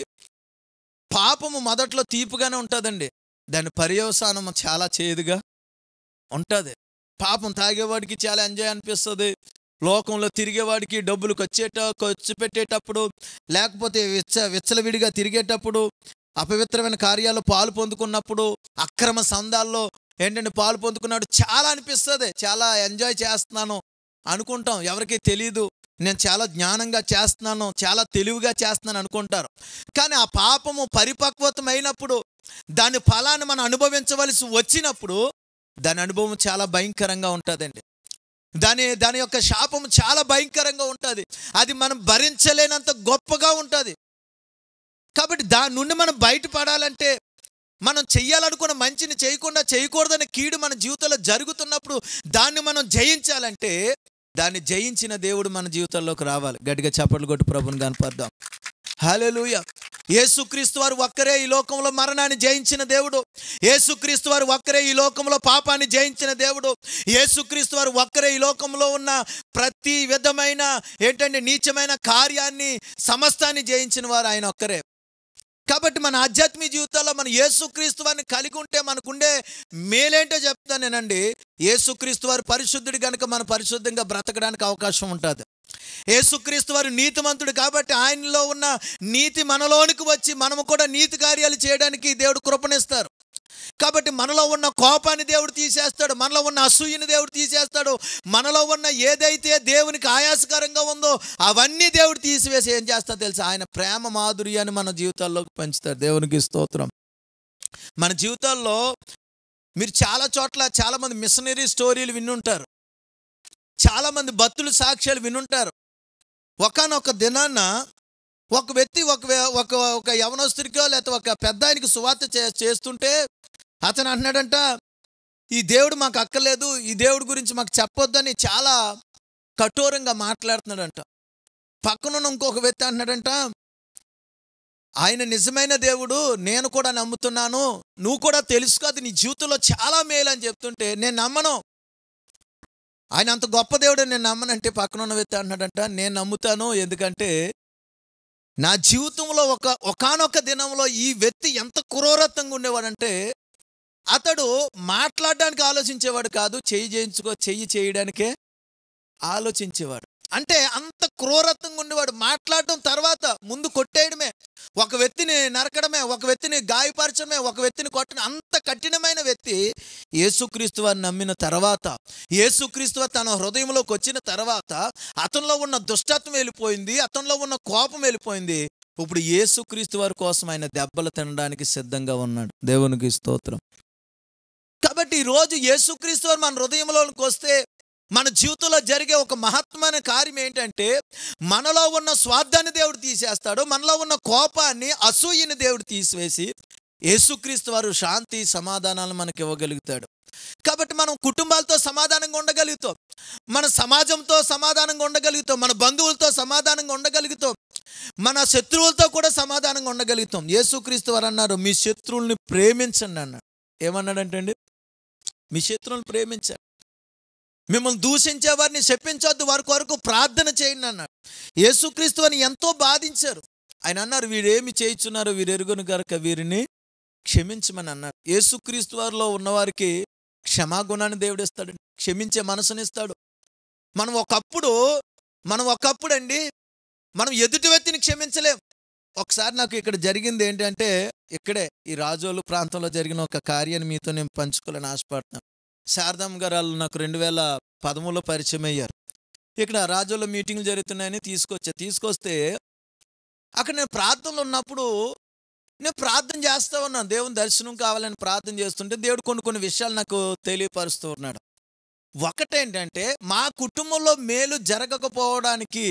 పాపము మొదట్లో తీపుగానే ఉంటుందండి దాని పర్యవసానం చాలా చేదుగా ఉంటుంది పాపం తాగేవాడికి చాలా ఎంజాయ్ అనిపిస్తుంది లోకంలో తిరిగేవాడికి డబ్బులు ఖర్చేట ఖర్చు పెట్టేటప్పుడు లేకపోతే విచ్చ విచ్చలవిడిగా తిరిగేటప్పుడు అపవిత్రమైన కార్యాలు పాలు పొందుకున్నప్పుడు అక్రమ సందాల్లో ఏంటంటే పాలు పొందుకున్నాడు చాలా అనిపిస్తుంది చాలా ఎంజాయ్ చేస్తున్నాను అనుకుంటాం ఎవరికి తెలియదు నేను చాలా జ్ఞానంగా చేస్తున్నాను చాలా తెలివిగా చేస్తున్నాను అనుకుంటారు కానీ ఆ పాపము పరిపక్వతమైనప్పుడు దాని ఫలాన్ని మనం అనుభవించవలసి వచ్చినప్పుడు దాని అనుభవం చాలా భయంకరంగా ఉంటుందండి దాని దాని యొక్క శాపం చాలా భయంకరంగా ఉంటుంది అది మనం భరించలేనంత గొప్పగా ఉంటుంది కాబట్టి దాని నుండి మనం బయటపడాలంటే మనం చెయ్యాలనుకున్న మంచిని చేయకుండా చేయకూడదని కీడు మన జీవితంలో జరుగుతున్నప్పుడు దాన్ని మనం జయించాలంటే దాన్ని జయించిన దేవుడు మన జీవితంలోకి రావాలి గట్టిగా చప్పట్లు కొట్టి ప్రభుని కనపడదాం హల్లెలూయ యేసుక్రీస్తు వారు ఒక్కరే ఈ లోకంలో మరణాన్ని జయించిన దేవుడు యేసుక్రీస్తు వారు ఒక్కరే ఈ లోకంలో పాపాన్ని జయించిన దేవుడు యేసుక్రీస్తు వారు ఒక్కరే ఈ లోకంలో ఉన్న ప్రతి విధమైన ఏంటంటే నీచమైన కార్యాన్ని సమస్తాన్ని జయించిన వారు ఆయన ఒక్కరే కాబట్టి మన ఆధ్యాత్మిక జీవితాల్లో మన యేసుక్రీస్తు వారిని కలిగి ఉంటే మనకుండే మేలేంటో చెప్తానేనండి యేసుక్రీస్తు వారు పరిశుద్ధుడు కనుక మన పరిశుద్ధంగా బ్రతకడానికి అవకాశం ఉంటుంది యేసుక్రీస్తు వారు నీతిమంతుడు కాబట్టి ఆయనలో ఉన్న నీతి మనలోనికి వచ్చి మనము కూడా నీతి కార్యాలు చేయడానికి దేవుడు కృపణిస్తారు కాబట్టి మనలో ఉన్న కోపాన్ని దేవుడు తీసేస్తాడు మనలో ఉన్న అసూయని దేవుడు తీసేస్తాడు మనలో ఉన్న ఏదైతే దేవునికి ఆయాసకరంగా ఉందో అవన్నీ దేవుడు తీసివేసి ఏం చేస్తాడో తెలుసా ఆయన ప్రేమ మాధుర్యాన్ని మన జీవితాల్లోకి పెంచుతాడు దేవునికి స్తోత్రం మన జీవితాల్లో మీరు చాలా చోట్ల చాలామంది మిషనరీ స్టోరీలు వినుంటారు చాలామంది భక్తులు సాక్ష్యాలు వినుంటారు ఒకనొక దినాన్న ఒక వ్యక్తి ఒక వే- ఒక ఒక యవనస్తుడికో లేకపోతే ఒక పెద్ద ఆయనకి సువార్త చే చేస్తుంటే అతను అంటున్నాడంట ఈ దేవుడు మాకు అక్కర్లేదు ఈ దేవుడి గురించి మాకు చెప్పొద్దని చాలా కఠోరంగా మాట్లాడుతున్నాడంట పక్కనున్న ఇంకొక వ్యక్తి అంటున్నాడంట ఆయన నిజమైన దేవుడు నేను కూడా నమ్ముతున్నాను నువ్వు కూడా తెలుసుకో అది నీ జీవితంలో చాలా మేలు అని చెప్తుంటే నేను నమ్మను ఆయన అంత గొప్ప దేవుడు నేను నమ్మనంటే పక్కన ఉన్న వ్యక్తి అంటున్నాడంట నేను నమ్ముతాను ఎందుకంటే నా జీవితంలో ఒక ఒకానొక దినంలో ఈ వ్యక్తి ఎంత క్రూరత్వంగా ఉండేవాడంటే అతడు మాట్లాడడానికి ఆలోచించేవాడు కాదు చెయ్యి చేయించుకో చెయ్యి చేయడానికే ఆలోచించేవాడు అంటే అంత క్రూరత్వంగా ఉండేవాడు మాట్లాడటం తర్వాత ముందు కొట్టేయడమే ఒక వ్యక్తిని నరకడమే ఒక వ్యక్తిని గాయపరచడమే ఒక వ్యక్తిని కొట్టడం అంత కఠినమైన వ్యక్తి యేసుక్రీస్తు వారిని నమ్మిన తర్వాత యేసుక్రీస్తు వారు తన హృదయంలోకి వచ్చిన తర్వాత అతనిలో ఉన్న దుష్టత్వం వెళ్ళిపోయింది అతనిలో ఉన్న కోపం వెళ్ళిపోయింది ఇప్పుడు యేసుక్రీస్తు వారి కోసం ఆయన దెబ్బలు తినడానికి సిద్ధంగా ఉన్నాడు దేవునికి స్తోత్రం కాబట్టి ఈరోజు యేసుక్రీస్తు వారు మన హృదయంలోనికి వస్తే మన జీవితంలో జరిగే ఒక మహత్తమైన కార్యం ఏంటంటే మనలో ఉన్న స్వార్థాన్ని దేవుడు తీసేస్తాడు మనలో ఉన్న కోపాన్ని అసూయని దేవుడు తీసివేసి యేసుక్రీస్తు వారు శాంతి సమాధానాలు మనకి ఇవ్వగలుగుతాడు కాబట్టి మనం కుటుంబాలతో సమాధానంగా ఉండగలుగుతాం మన సమాజంతో సమాధానంగా ఉండగలుగుతాం మన బంధువులతో సమాధానంగా ఉండగలుగుతాం మన శత్రువులతో కూడా సమాధానంగా ఉండగలుగుతాం యేసుక్రీస్తు వారు అన్నారు మీ శత్రువుల్ని ప్రేమించండి అన్నాడు ఏమన్నాడంటే అండి మీ శత్రువులను ప్రేమించాడు మిమ్మల్ని దూషించే వారిని చెప్పించొద్దు వారి కొరకు ప్రార్థన చేయండి అన్నాడు యేసుక్రీస్తు అని ఎంతో బాధించారు ఆయన అన్నారు వీరేమి చేయించున్నారు వీరెరుగును గనక వీరిని క్షమించమని అన్నాడు యేసుక్రీస్తు వారిలో ఉన్నవారికి క్షమాగుణాన్ని దేవుడిస్తాడు క్షమించే మనసునిస్తాడు మనం ఒకప్పుడు మనం ఒకప్పుడు అండి మనం ఎదుటి వ్యక్తిని క్షమించలేం ఒకసారి నాకు ఇక్కడ జరిగింది ఏంటంటే ఇక్కడే ఈ రాజోలు ప్రాంతంలో జరిగిన ఒక కార్యాన్ని మీతో నేను పంచుకోవాలని ఆశపడుతున్నాను శారదమ్మ గారు వాళ్ళు నాకు రెండు వేల పదమూడులో పరిచయం అయ్యారు ఇక్కడ రాజోలో మీటింగ్లు జరుగుతున్నాయని తీసుకొచ్చా తీసుకొస్తే అక్కడ నేను ప్రార్థనలో ఉన్నప్పుడు నేను ప్రార్థన చేస్తా ఉన్నాను దేవుని దర్శనం కావాలని ప్రార్థన చేస్తుంటే దేవుడు కొన్ని కొన్ని విషయాలు నాకు తెలియపరుస్తూ ఉన్నాడు ఒకటేంటంటే మా కుటుంబంలో మేలు జరగకపోవడానికి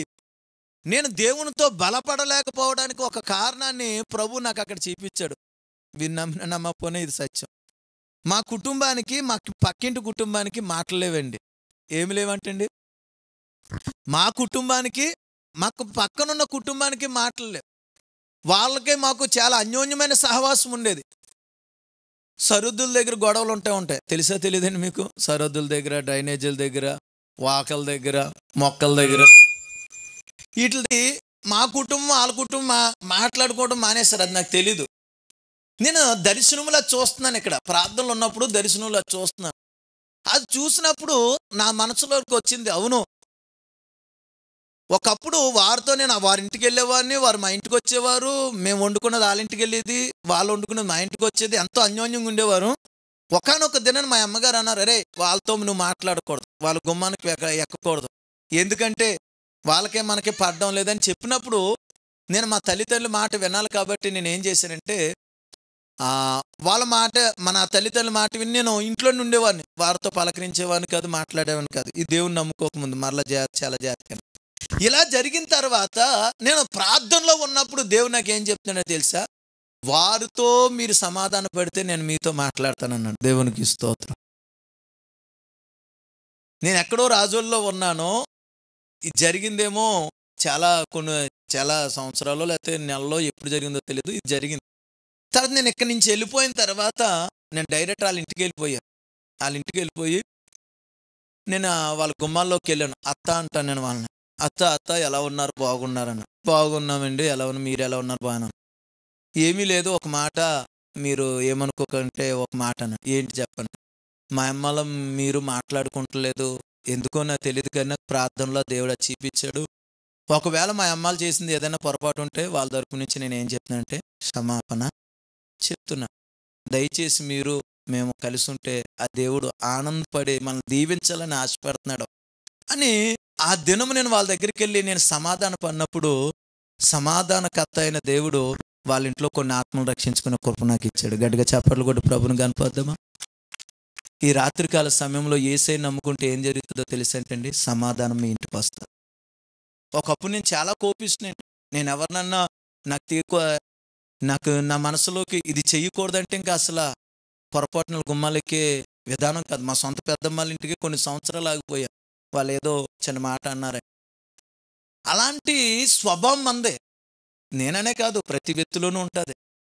నేను దేవునితో బలపడలేకపోవడానికి ఒక కారణాన్ని ప్రభు నాకు అక్కడ చూపించాడు మీరు నమ్మిన నమ్మకపోయినా ఇది సత్యం మా కుటుంబానికి మా పక్కింటి కుటుంబానికి మాటలు లేవండి ఏమి లేవంటండి మా కుటుంబానికి మాకు పక్కనున్న కుటుంబానికి మాటలు లేవు వాళ్ళకే మాకు చాలా అన్యోన్యమైన సహవాసం ఉండేది సరిహద్దుల దగ్గర గొడవలు ఉంటే ఉంటాయి తెలుసా తెలియదండి మీకు సరిహద్దుల దగ్గర డ్రైనేజీల దగ్గర వాకల దగ్గర మొక్కల దగ్గర వీటిది మా కుటుంబం వాళ్ళ కుటుంబం మా- మాట్లాడుకోవడం మానేశారు అది నాకు తెలీదు నేను దర్శనములా చూస్తున్నాను ఇక్కడ ప్రార్థనలు ఉన్నప్పుడు దర్శనములా చూస్తున్నాను అది చూసినప్పుడు నా మనసులోకి వచ్చింది అవును ఒకప్పుడు వారితో నేను వారి ఇంటికి వెళ్ళేవాడిని వారు మా ఇంటికి వచ్చేవారు మేము వండుకున్నది వాళ్ళ ఇంటికి వెళ్ళేది వాళ్ళు వండుకున్నది మా ఇంటికి వచ్చేది ఎంతో అన్యోన్యంగా ఉండేవారు ఒకనొక దినం మా అమ్మగారు అన్నారు అరే వాళ్ళతో నువ్వు మాట్లాడకూడదు వాళ్ళ గుమ్మానికి ఎక్క- ఎక్కకూడదు ఎందుకంటే వాళ్ళకే మనకి పడడం లేదని చెప్పినప్పుడు నేను మా తల్లిదండ్రుల మాట వినాలి కాబట్టి నేను ఏం చేశానంటే ఆ, వాళ్ళ మాట మన తల్లిదండ్రుల మాట విని నేను ఇంట్లోనే ఉండేవాడిని వారితో పలకరించేవాడిని కాదు మాట్లాడేవాడిని కాదు ఈ దేవుని నమ్ముకోకముందు మరలా జా చాలా జాగ్రత్తగా ఇలా జరిగిన తర్వాత నేను ప్రార్థనలో ఉన్నప్పుడు దేవుడు నాకు ఏం చెప్తున్నాడో తెలుసా వారితో మీరు సమాధాన పడితే నేను మీతో మాట్లాడతానన్నాడు దేవునికి స్తోత్రం నేను ఎక్కడో రాజుల్లో ఉన్నానో ఇది జరిగిందేమో చాలా కొన్ని చాలా సంవత్సరాలు లేకపోతే నెలలో ఎప్పుడు జరిగిందో తెలియదు ఇది జరిగింది తర్వాత నేను ఇక్కడి నుంచి వెళ్ళిపోయిన తర్వాత నేను డైరెక్ట్ వాళ్ళ ఇంటికి వెళ్ళిపోయాను వాళ్ళ ఇంటికి వెళ్ళిపోయి నేను ఆ వాళ్ళ గుమ్మాల్లోకి వెళ్ళాను అత్త అంటాను నేను వాళ్ళని అత్త అత్త ఎలా ఉన్నారు బాగున్నారన్న బాగున్నామండి ఎలా ఉన్నారు మీరు ఎలా ఉన్నారు బాగున్నాను ఏమీ లేదు ఒక మాట మీరు ఏమనుకోకంటే ఒక మాట అన్న ఏంటి చెప్పండి మా అమ్మలో మీరు మాట్లాడుకుంటలేదు ఎందుకో నాకు తెలియదు కానీ నాకు ప్రార్థనలో దేవుడు అది చూపించాడు ఒకవేళ మా అమ్మాలు చేసింది ఏదైనా పొరపాటు ఉంటే వాళ్ళ తరపు నుంచి నేను ఏం చెప్తున్నానంటే క్షమాపణ చెప్తున్నా దయచేసి మీరు మేము కలిసి ఉంటే ఆ దేవుడు ఆనందపడి మనల్ని దీవించాలని ఆశపడుతున్నాడు అని ఆ దినము నేను వాళ్ళ దగ్గరికి వెళ్ళి నేను సమాధాన పడినప్పుడు సమాధానకర్త అయిన దేవుడు వాళ్ళ ఇంట్లో కొన్ని ఆత్మలు రక్షించుకున్న కృప నాకు ఇచ్చాడు గట్టిగా చప్పట్లు కూడా ప్రభుని కనిపోద్దామా ఈ రాత్రికాల సమయంలో ఏసై నమ్ముకుంటే ఏం జరుగుతుందో తెలుసంటండి సమాధానం మీ ఇంటికి వస్తుంది ఒకప్పుడు నేను చాలా కోపిస్తున్నాను నేను ఎవరినన్నా నాకు తీకు నాకు నా మనసులోకి ఇది చెయ్యకూడదంటే ఇంకా అసలు పొరపాటున గుమ్మాలకే విధానం కాదు మా సొంత పెద్దమ్మాళ్ళ ఇంటికి కొన్ని సంవత్సరాలు ఆగిపోయా వాళ్ళు ఏదో చిన్న మాట అన్నారని అలాంటి స్వభావం మందే నేననే కాదు ప్రతి వ్యక్తిలోనూ ఉంటుంది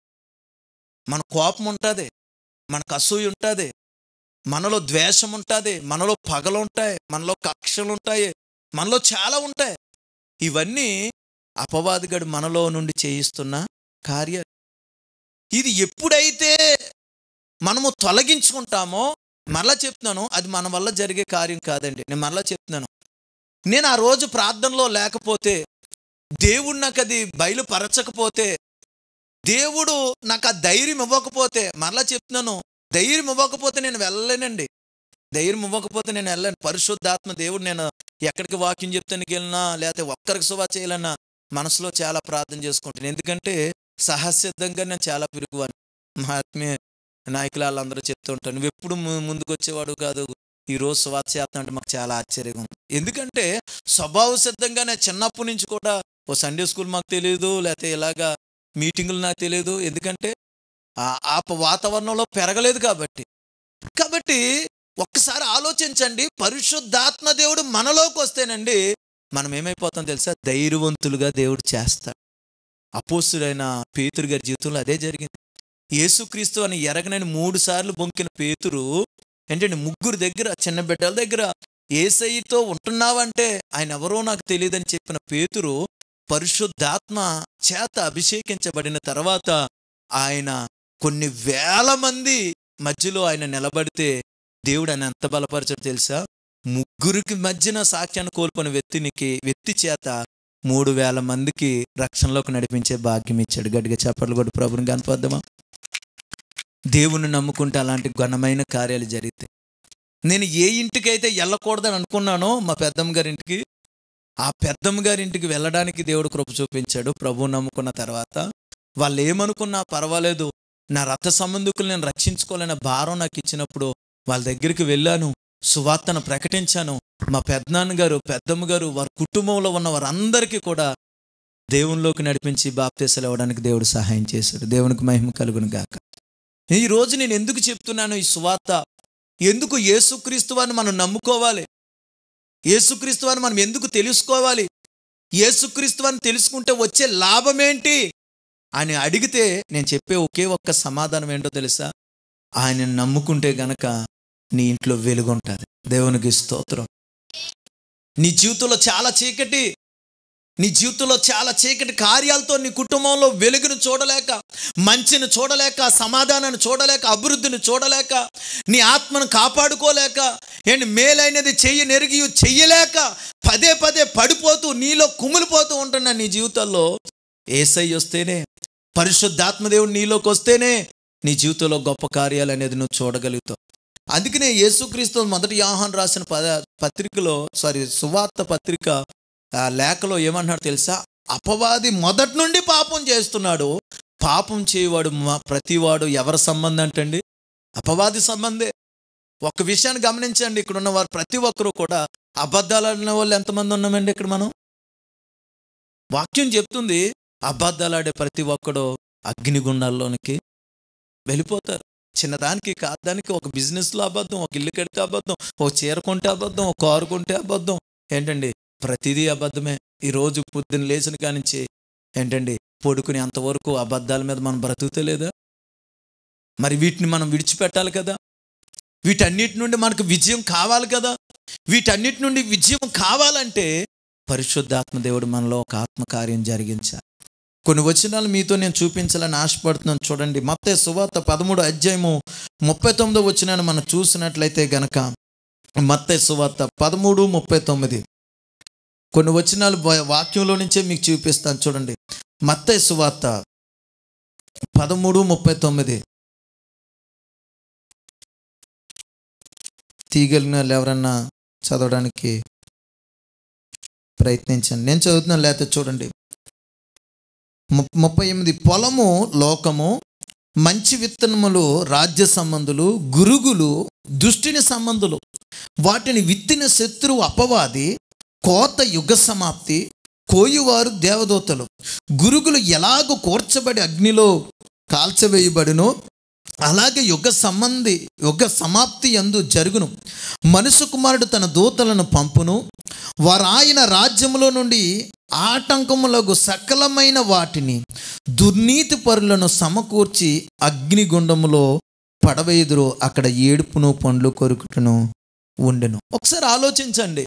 మన కోపం ఉంటుంది మనకు అసూయ ఉంటుంది మనలో ద్వేషం ఉంటుంది మనలో పగలు ఉంటాయి మనలో కక్షలు ఉంటాయి మనలో చాలా ఉంటాయి ఇవన్నీ అపవాదిగడు మనలో నుండి చేయిస్తున్న కార్యాలు ఇది ఎప్పుడైతే మనము తొలగించుకుంటామో మరలా చెప్తున్నాను అది మన వల్ల జరిగే కార్యం కాదండి నేను మరలా చెప్తున్నాను నేను ఆ రోజు ప్రార్థనలో లేకపోతే దేవుడు నాకు అది బయలుపరచకపోతే దేవుడు నాకు ఆ ధైర్యం ఇవ్వకపోతే మరలా చెప్తున్నాను ధైర్యం ఇవ్వకపోతే నేను వెళ్ళలేనండి ధైర్యం ఇవ్వకపోతే నేను వెళ్ళను పరిశుద్ధాత్మ దేవుడు నేను ఎక్కడికి వాక్యం చెప్తానికి వెళ్ళినా లేకపోతే ఒక్కరికి సువా చేయాలన్నా మనసులో చాలా ప్రార్థన చేసుకుంటాను ఎందుకంటే సహసిద్ధంగా నేను చాలా పిరుగువాను మా ఆత్మీయ నాయకులు వాళ్ళందరూ చెప్తూ ఉంటాను నువ్వు ఎప్పుడు ము- ముందుకు వచ్చేవాడు కాదు ఈ రోజు సువార్త చేస్తా అంటే మాకు చాలా ఆశ్చర్యంగా ఉంది ఎందుకంటే స్వభావ సిద్ధంగా నేను చిన్నప్పటి నుంచి కూడా ఓ సండే స్కూల్ మాకు తెలియదు లేకపోతే ఇలాగా మీటింగులు నాకు తెలియదు ఎందుకంటే ఆ- ఆ ప- వాతావరణంలో పెరగలేదు కాబట్టి కాబట్టి ఒక్కసారి ఆలోచించండి పరిశుద్ధాత్మ దేవుడు మనలోకి వస్తేనండి మనం ఏమైపోతాం తెలుసా ధైర్యవంతులుగా దేవుడు చేస్తాడు అపోస్తుడైన పేతురు గారి జీవితంలో అదే జరిగింది యేసుక్రీస్తు అని ఎరగనని మూడు సార్లు బొంకిన పేతురు ఏంటంటే ముగ్గురు దగ్గర చిన్న బిడ్డల దగ్గర ఏసయ్యతో ఉంటున్నావంటే ఆయన ఎవరో నాకు తెలియదని చెప్పిన పేతురు పరిశుద్ధాత్మ చేత అభిషేకించబడిన తర్వాత ఆయన కొన్ని వేల మంది మధ్యలో ఆయన నిలబడితే దేవుడు ఆయన ఎంత బలపరచడు తెలుసా ముగ్గురికి మధ్యన సాక్ష్యాన్ని కోల్పోయిన వ్యక్తినికి వ్యక్తి చేత మూడు వేల మందికి రక్షణలోకి నడిపించే భాగ్యం ఇచ్చాడు గట్టిగా చెప్పట్లు కూడా ప్రభుని కనపద్దామా దేవుని నమ్ముకుంటే అలాంటి ఘనమైన కార్యాలు జరిగితే నేను ఏ ఇంటికైతే వెళ్ళకూడదని అనుకున్నానో మా పెద్దమ్మ గారింటికి ఆ పెద్దమ్మ గారింటికి వెళ్ళడానికి దేవుడు కృప చూపించాడు ప్రభు నమ్ముకున్న తర్వాత వాళ్ళు ఏమనుకున్నా పర్వాలేదు నా రథ సంబంధికులు నేను రక్షించుకోలేని భారం నాకు ఇచ్చినప్పుడు వాళ్ళ దగ్గరికి వెళ్ళాను సువార్తను ప్రకటించాను మా పెద్దనాన్న గారు పెద్దమ్మ గారు వారి కుటుంబంలో ఉన్న వారందరికీ కూడా దేవునిలోకి నడిపించి బాప్తీసాలు ఇవ్వడానికి దేవుడు సహాయం చేశాడు దేవునికి మహిమ కలుగును గాక ఈ రోజు నేను ఎందుకు చెప్తున్నాను ఈ సువార్త ఎందుకు యేసుక్రీస్తు వారిని మనం నమ్ముకోవాలి యేసుక్రీస్తు వారిని మనం ఎందుకు తెలుసుకోవాలి యేసుక్రీస్తు వారిని తెలుసుకుంటే వచ్చే లాభం ఏంటి అని అడిగితే నేను చెప్పే ఒకే ఒక్క సమాధానం ఏంటో తెలుసా ఆయన నమ్ముకుంటే గనక నీ ఇంట్లో వెలుగుంటుంది దేవునికి స్తోత్రం నీ జీవితంలో చాలా చీకటి నీ జీవితంలో చాలా చీకటి కార్యాలతో నీ కుటుంబంలో వెలుగును చూడలేక మంచిని చూడలేక సమాధానాన్ని చూడలేక అభివృద్ధిని చూడలేక నీ ఆత్మను కాపాడుకోలేక ఏంటి మేలైనది చెయ్యి నెరిగి చెయ్యలేక పదే పదే పడిపోతూ నీలో కుమిలిపోతూ ఉంటున్న నీ జీవితంలో ఏసై వస్తేనే పరిశుద్ధాత్మదేవుడు నీలోకి వస్తేనే నీ జీవితంలో గొప్ప కార్యాలు అనేది నువ్వు చూడగలుగుతావు అందుకనే యేసుక్రీస్తు మొదటి యాహాన్ రాసిన పద పత్రికలో సారీ సువార్త పత్రిక ఆ లేఖలో ఏమన్నాడు తెలుసా అపవాది మొదటి నుండి పాపం చేస్తున్నాడు పాపం చేయవాడు మ- ప్రతివాడు ఎవరి సంబంధం అంటండి అపవాది సంబంధే ఒక విషయాన్ని గమనించండి ఇక్కడ ఉన్న వారు ప్రతి ఒక్కరూ కూడా అబద్ధాలు ఆడిన వాళ్ళు ఎంతమంది ఉన్నామండి ఇక్కడ మనం వాక్యం చెప్తుంది అబద్ధాలాడే ప్రతి ఒక్కడు అగ్నిగుండాల్లోనికి వెళ్ళిపోతారు చిన్నదానికి కాదానికి ఒక బిజినెస్లో అబద్ధం ఒక ఇల్లు కడితే అబద్ధం ఒక చీర కొంటే అబద్ధం ఒక కారు కొంటే అబద్ధం ఏంటండి ప్రతిదీ అబద్ధమే ఈ రోజు పొద్దున్న లేచిన కానించి ఏంటండి పడుకుని అంతవరకు అబద్ధాల మీద మనం బ్రతుకుతలేదా మరి వీటిని మనం విడిచిపెట్టాలి కదా వీటన్నిటి నుండి మనకు విజయం కావాలి కదా వీటన్నిటి నుండి విజయం కావాలంటే పరిశుద్ధాత్మ దేవుడు మనలో ఒక ఆత్మకార్యం జరిగించాలి కొన్ని వచనాలు మీతో నేను చూపించాలని ఆశపడుతున్నాను చూడండి మత్తే సువార్త పదమూడు అధ్యాయము ముప్పై తొమ్మిదో వచనాన్ని మనం చూసినట్లయితే గనక మత్తే సువార్త పదమూడు ముప్పై తొమ్మిది కొన్ని వచనాలు వా- వాక్యంలో నుంచే మీకు చూపిస్తాను చూడండి మత్తయి సువార్త పదమూడు ముప్పై తొమ్మిది తీయగలిగిన వాళ్ళు ఎవరన్నా చదవడానికి ప్రయత్నించండి నేను చదువుతున్నాను లేకపోతే చూడండి ము- ముప్పై ఎనిమిది పొలము లోకము మంచి విత్తనములు రాజ్య సంబంధులు గురుగులు దుష్టిని సంబంధులు వాటిని విత్తిన శత్రువు అపవాది కోత యుగ సమాప్తి కోయువారు దేవదూతలు గురుగులు ఎలాగో కూర్చబడి అగ్నిలో కాల్చవేయబడినో అలాగే యుగ సంబంధి యుగ సమాప్తి యందు జరుగును మనుషు కుమారుడు తన దూతలను పంపును వారు ఆయన రాజ్యములో నుండి ఆటంకములకు సకలమైన వాటిని దుర్నీతి పరులను సమకూర్చి అగ్నిగుండములో పడవేదురు అక్కడ ఏడుపును పండ్లు కొరుకుటను ఉండెను ఒకసారి ఆలోచించండి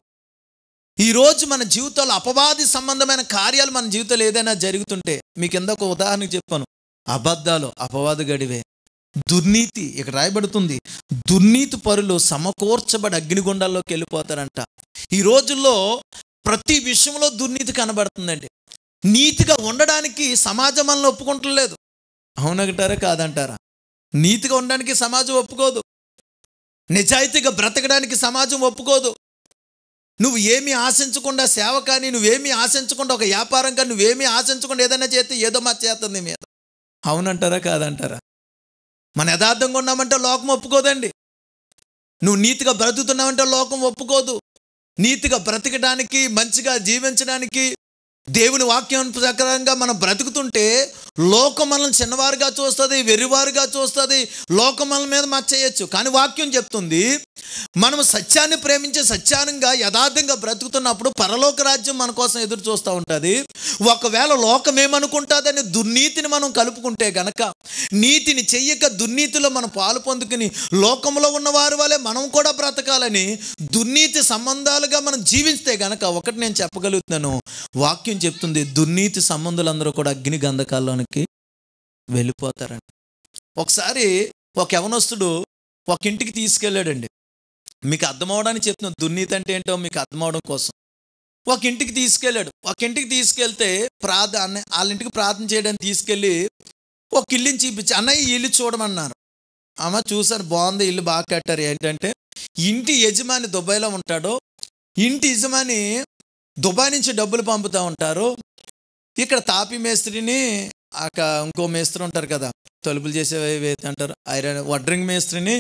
ఈరోజు మన జీవితంలో అపవాది సంబంధమైన కార్యాలు మన జీవితంలో ఏదైనా జరుగుతుంటే మీకు ఎందొక ఉదాహరణకు చెప్పాను అబద్ధాలు అపవాదు గడివే దుర్నీతి ఇక్కడ రాయబడుతుంది దుర్నీతి పరులు సమకూర్చబడి అగ్నిగుండాల్లోకి వెళ్ళిపోతారంట ఈ రోజుల్లో ప్రతి విషయంలో దుర్నీతి కనబడుతుందండి నీతిగా ఉండడానికి సమాజం మనల్ని ఒప్పుకుంటలేదు అవునంటారా కాదంటారా నీతిగా ఉండడానికి సమాజం ఒప్పుకోదు నిజాయితీగా బ్రతకడానికి సమాజం ఒప్పుకోదు నువ్వు ఏమీ ఆశించకుండా సేవ కానీ నువ్వేమీ ఆశించకుండా ఒక వ్యాపారం కానీ నువ్వేమీ ఆశించకుండా ఏదైనా చేస్తే ఏదో మా చేస్తుంది మీద అవునంటారా కాదంటారా మన యథార్థంగా ఉన్నామంటే లోకం ఒప్పుకోదండి నువ్వు నీతిగా బ్రతుకుతున్నావంటే లోకం ఒప్పుకోదు నీతిగా బ్రతకడానికి మంచిగా జీవించడానికి దేవుని వాక్యం ప్రకారంగా మనం బ్రతుకుతుంటే లోకం మనల్ని చిన్నవారుగా చూస్తుంది వెర్రివారుగా చూస్తుంది లోకం మన మీద మచ్చయ్యచ్చు కానీ వాక్యం చెప్తుంది మనం సత్యాన్ని ప్రేమించే సత్యానంగా యథార్థంగా బ్రతుకుతున్నప్పుడు పరలోక రాజ్యం మన కోసం ఎదురు చూస్తూ ఉంటుంది ఒకవేళ లోకం ఏమనుకుంటుందని దుర్నీతిని మనం కలుపుకుంటే గనక నీతిని చెయ్యక దుర్నీతిలో మనం పాలు పొందుకుని లోకంలో ఉన్న వారి వలె మనం కూడా బ్రతకాలని దుర్నీతి సంబంధాలుగా మనం జీవిస్తే గనక ఒకటి నేను చెప్పగలుగుతున్నాను వాక్యం చెప్తుంది దుర్నీతి సంబంధులందరూ కూడా అగ్ని గంధకాల్లోనికి వెళ్ళిపోతారండి ఒకసారి ఒక యవనస్తుడు ఒక ఇంటికి తీసుకెళ్ళాడండి మీకు అర్థమవడానికి చెప్తున్నాను దుర్నీతి అంటే ఏంటో మీకు అర్థమవడం కోసం ఒక ఇంటికి తీసుకెళ్ళాడు ఒక ఇంటికి తీసుకెళ్తే ప్రార్థన వాళ్ళ ఇంటికి ప్రార్థన చేయడానికి తీసుకెళ్ళి ఒక ఇల్లుని చూపించి అన్నయ్య ఈ ఇల్లు చూడమన్నారు అమ్మ చూసాను బాగుంది ఇల్లు బాగా కట్టారు ఏంటంటే ఇంటి యజమాని దుబాయ్లో ఉంటాడు ఇంటి యజమాని దుబాయ్ నుంచి డబ్బులు పంపుతూ ఉంటారు ఇక్కడ తాపి మేస్త్రిని అక ఇంకో మేస్త్రి ఉంటారు కదా తలుపులు చేసేవి అంటారు ఐరన్ వడ్రింగ్ మేస్త్రిని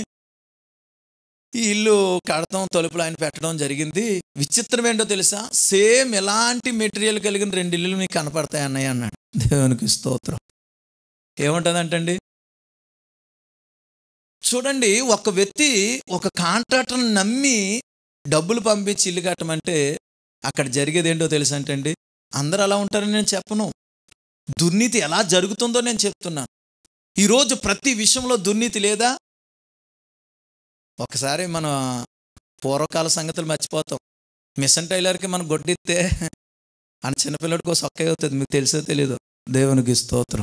ఈ ఇల్లు కడతాం తలుపులు ఆయన పెట్టడం జరిగింది విచిత్రం ఏంటో తెలుసా సేమ్ ఎలాంటి మెటీరియల్ కలిగిన రెండు ఇల్లులు మీకు కనపడతాయి అన్నయ్య అన్నాడు దేవునికి స్తోత్రం ఏముంటుందంటండి చూడండి ఒక వ్యక్తి ఒక కాంట్రాక్టర్ని నమ్మి డబ్బులు పంపించి ఇల్లు కట్టమంటే అక్కడ జరిగేది ఏంటో తెలుసా అంటండి అందరూ అలా ఉంటారని నేను చెప్పను దుర్నీతి ఎలా జరుగుతుందో నేను చెప్తున్నాను ఈరోజు ప్రతి విషయంలో దుర్నీతి లేదా ఒకసారి మన పూర్వకాల సంగతులు మర్చిపోతాం మిషన్ టైలర్కి మనం గొడ్డిస్తే మన చిన్నపిల్లడికి సొక్క అవుతుంది మీకు తెలుసో తెలీదు దేవునికి స్తోత్రం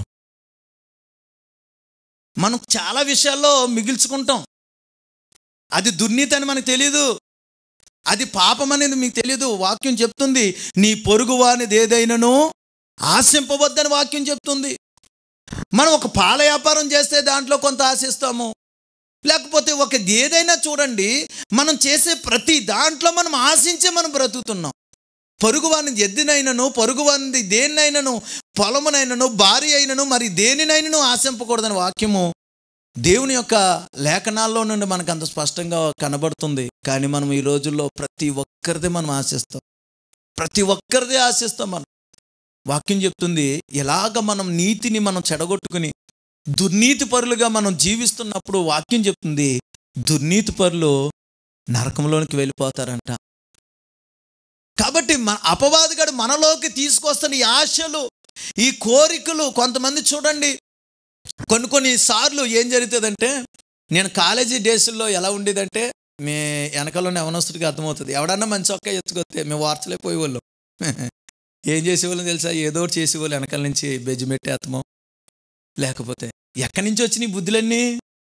మనం చాలా విషయాల్లో మిగిల్చుకుంటాం అది దుర్నీతి అని మనకు తెలీదు అది పాపం అనేది మీకు తెలియదు వాక్యం చెప్తుంది నీ పొరుగు వానిది ఏదైనాను ఆశింపవద్దని వాక్యం చెప్తుంది మనం ఒక పాల వ్యాపారం చేస్తే దాంట్లో కొంత ఆశిస్తాము లేకపోతే ఒక ఏదైనా చూడండి మనం చేసే ప్రతి దాంట్లో మనం ఆశించే మనం బ్రతుకుతున్నాం పొరుగు వానిది ఎద్దినైనను పొరుగు వానిది దేన్నైనను పొలమునైనను భార్య అయినను మరి దేనినైనను ఆశింపకూడదని వాక్యము దేవుని యొక్క లేఖనాల్లో నుండి మనకు అంత స్పష్టంగా కనబడుతుంది కానీ మనం ఈ రోజుల్లో ప్రతి ఒక్కరిది మనం ఆశిస్తాం ప్రతి ఒక్కరిదే ఆశిస్తాం మనం వాక్యం చెప్తుంది ఎలాగ మనం నీతిని మనం చెడగొట్టుకుని దుర్నీతి పరులుగా మనం జీవిస్తున్నప్పుడు వాక్యం చెప్తుంది దుర్నీతి పరులు నరకంలోనికి వెళ్ళిపోతారంట కాబట్టి మన అపవాదిగాడు మనలోకి తీసుకొస్తున్న ఈ ఆశలు ఈ కోరికలు కొంతమంది చూడండి కొన్ని కొన్ని సార్లు ఏం జరుగుతుందంటే నేను కాలేజీ డేస్లో ఎలా ఉండేదంటే మీ వెనకలోనే యవనస్తుడికి అర్థమవుతుంది ఎవడన్నా మంచి ఒక్క ఎత్తుకొస్తే మేము వార్చలే పోయేవాళ్ళం ఏం చేసేవాళ్ళం తెలుసా ఏదో ఒకటి చేసేవాళ్ళు వెనకాల నుంచి బెజ్జి పెట్టేస్తామో లేకపోతే ఎక్కడి నుంచి వచ్చినాయి బుద్ధులన్నీ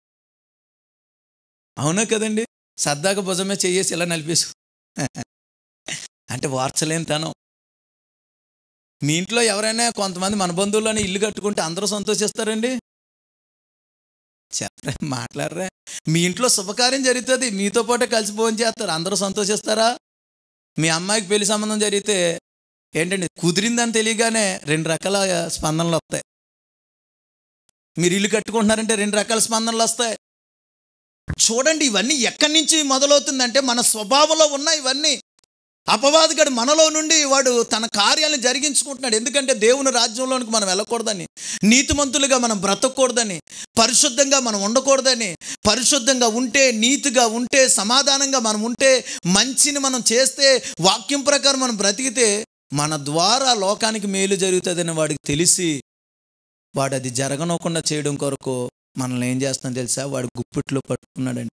అవునా కదండి సరదాగా భుజమే చెయ్యేసి ఇలా నలిపేసు అంటే వార్చలేని తనం మీ ఇంట్లో ఎవరైనా కొంతమంది మన బంధువుల్లోనే ఇల్లు కట్టుకుంటే అందరూ సంతోషిస్తారండి చెప్పరే మాట్లాడరే మీ ఇంట్లో శుభకార్యం జరుగుతుంది మీతో పాటే కలిసి భోజనం చేస్తారు అందరూ సంతోషిస్తారా మీ అమ్మాయికి పెళ్లి సంబంధం జరిగితే ఏంటండి కుదిరిందని తెలియగానే రెండు రకాల స్పందనలు వస్తాయి మీరు ఇల్లు కట్టుకుంటున్నారంటే రెండు రకాల స్పందనలు వస్తాయి చూడండి ఇవన్నీ ఎక్కడి నుంచి మొదలవుతుందంటే మన స్వభావంలో ఉన్న ఇవన్నీ అపవాదిగాడు మనలో నుండి వాడు తన కార్యాలను జరిగించుకుంటున్నాడు ఎందుకంటే దేవుని రాజ్యంలోనికి మనం వెళ్ళకూడదని నీతిమంతులుగా మనం బ్రతకూడదని పరిశుద్ధంగా మనం ఉండకూడదని పరిశుద్ధంగా ఉంటే నీతిగా ఉంటే సమాధానంగా మనం ఉంటే మంచిని మనం చేస్తే వాక్యం ప్రకారం మనం బ్రతికితే మన ద్వారా లోకానికి మేలు జరుగుతుందని వాడికి తెలిసి వాడు అది జరగనోకుండా చేయడం కొరకు మనల్ని ఏం చేస్తున్నాం తెలుసా వాడు గుప్పిట్లో పట్టుకున్నాడండి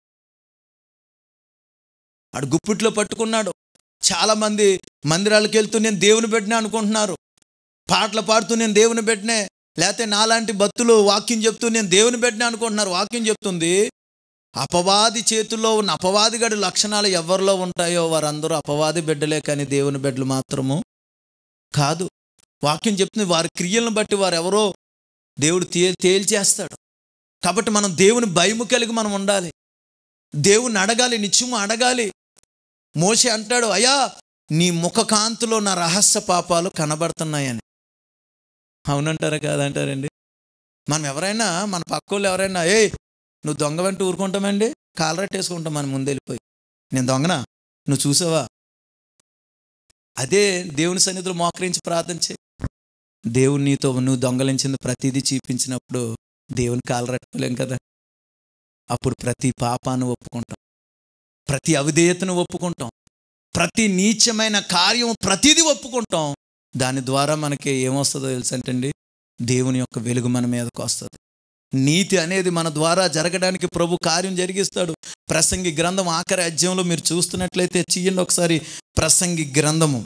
వాడు గుప్పిట్లో పట్టుకున్నాడు చాలా మంది మందిరాలకు వెళ్తూ నేను దేవుని పెట్టినా అనుకుంటున్నారు పాటలు పాడుతూ నేను దేవుని పెట్టినే లేకపోతే నాలాంటి భక్తులు వాక్యం చెప్తూ నేను దేవుని పెట్టినా అనుకుంటున్నారు వాక్యం చెప్తుంది అపవాది చేతుల్లో ఉన్న అపవాది గడి లక్షణాలు ఎవరిలో ఉంటాయో వారందరూ అపవాది బిడ్డలే కానీ దేవుని బిడ్డలు మాత్రము కాదు వాక్యం చెప్తుంది వారి క్రియలను బట్టి వారు ఎవరో దేవుడు తే తేల్చేస్తాడు కాబట్టి మనం దేవుని భయము కలిగి మనం ఉండాలి దేవుని అడగాలి నిత్యము అడగాలి మోషే అంటాడు అయ్యా నీ ముఖ కాంతిలో నా రహస్య పాపాలు కనబడుతున్నాయని అవునంటారా కాదంటారండి మనం ఎవరైనా మన పక్కోళ్ళు ఎవరైనా ఏ నువ్వు దొంగ వెంట ఊరుకుంటామండి కాలరెట్టేసుకుంటాం మనం ముందెళ్ళిపోయి నేను దొంగనా నువ్వు చూసావా అదే దేవుని సన్నిధిలో మోకరించి ప్రార్థన చేయి దేవుడు నీతో నువ్వు దొంగలించింది ప్రతిదీ చూపించినప్పుడు దేవుని కాలరెట్టుకోలేం కదా అప్పుడు ప్రతి పాపాన్ని ఒప్పుకుంటాం ప్రతి అవిధేయతను ఒప్పుకుంటాం ప్రతి నీచమైన కార్యం ప్రతిదీ ఒప్పుకుంటాం దాని ద్వారా మనకి ఏమొస్తుందో తెలుసంటండి దేవుని యొక్క వెలుగు మన మీదకు వస్తుంది నీతి అనేది మన ద్వారా జరగడానికి ప్రభు కార్యం జరిగిస్తాడు ప్రసంగి గ్రంథం ఆఖరి అధ్యాయంలో మీరు చూస్తున్నట్లయితే చెయ్యండి ఒకసారి ప్రసంగి గ్రంథము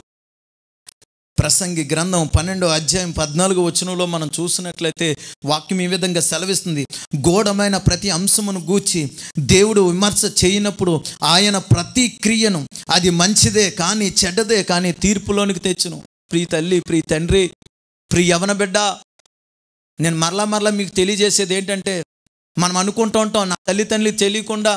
ప్రసంగి గ్రంథం పన్నెండో అధ్యాయం పద్నాలుగు వచనంలో మనం చూసినట్లయితే వాక్యం ఈ విధంగా సెలవిస్తుంది గోడమైన ప్రతి అంశమును గూర్చి దేవుడు విమర్శ చేయనప్పుడు ఆయన ప్రతి క్రియను అది మంచిదే కానీ చెడ్డదే కానీ తీర్పులోనికి తెచ్చును ప్రీ తల్లి ప్రీ తండ్రి ప్రీ యవన బిడ్డ నేను మరలా మరలా మీకు తెలియజేసేది ఏంటంటే మనం అనుకుంటూ ఉంటాం నా తల్లిదండ్రులు తెలియకుండా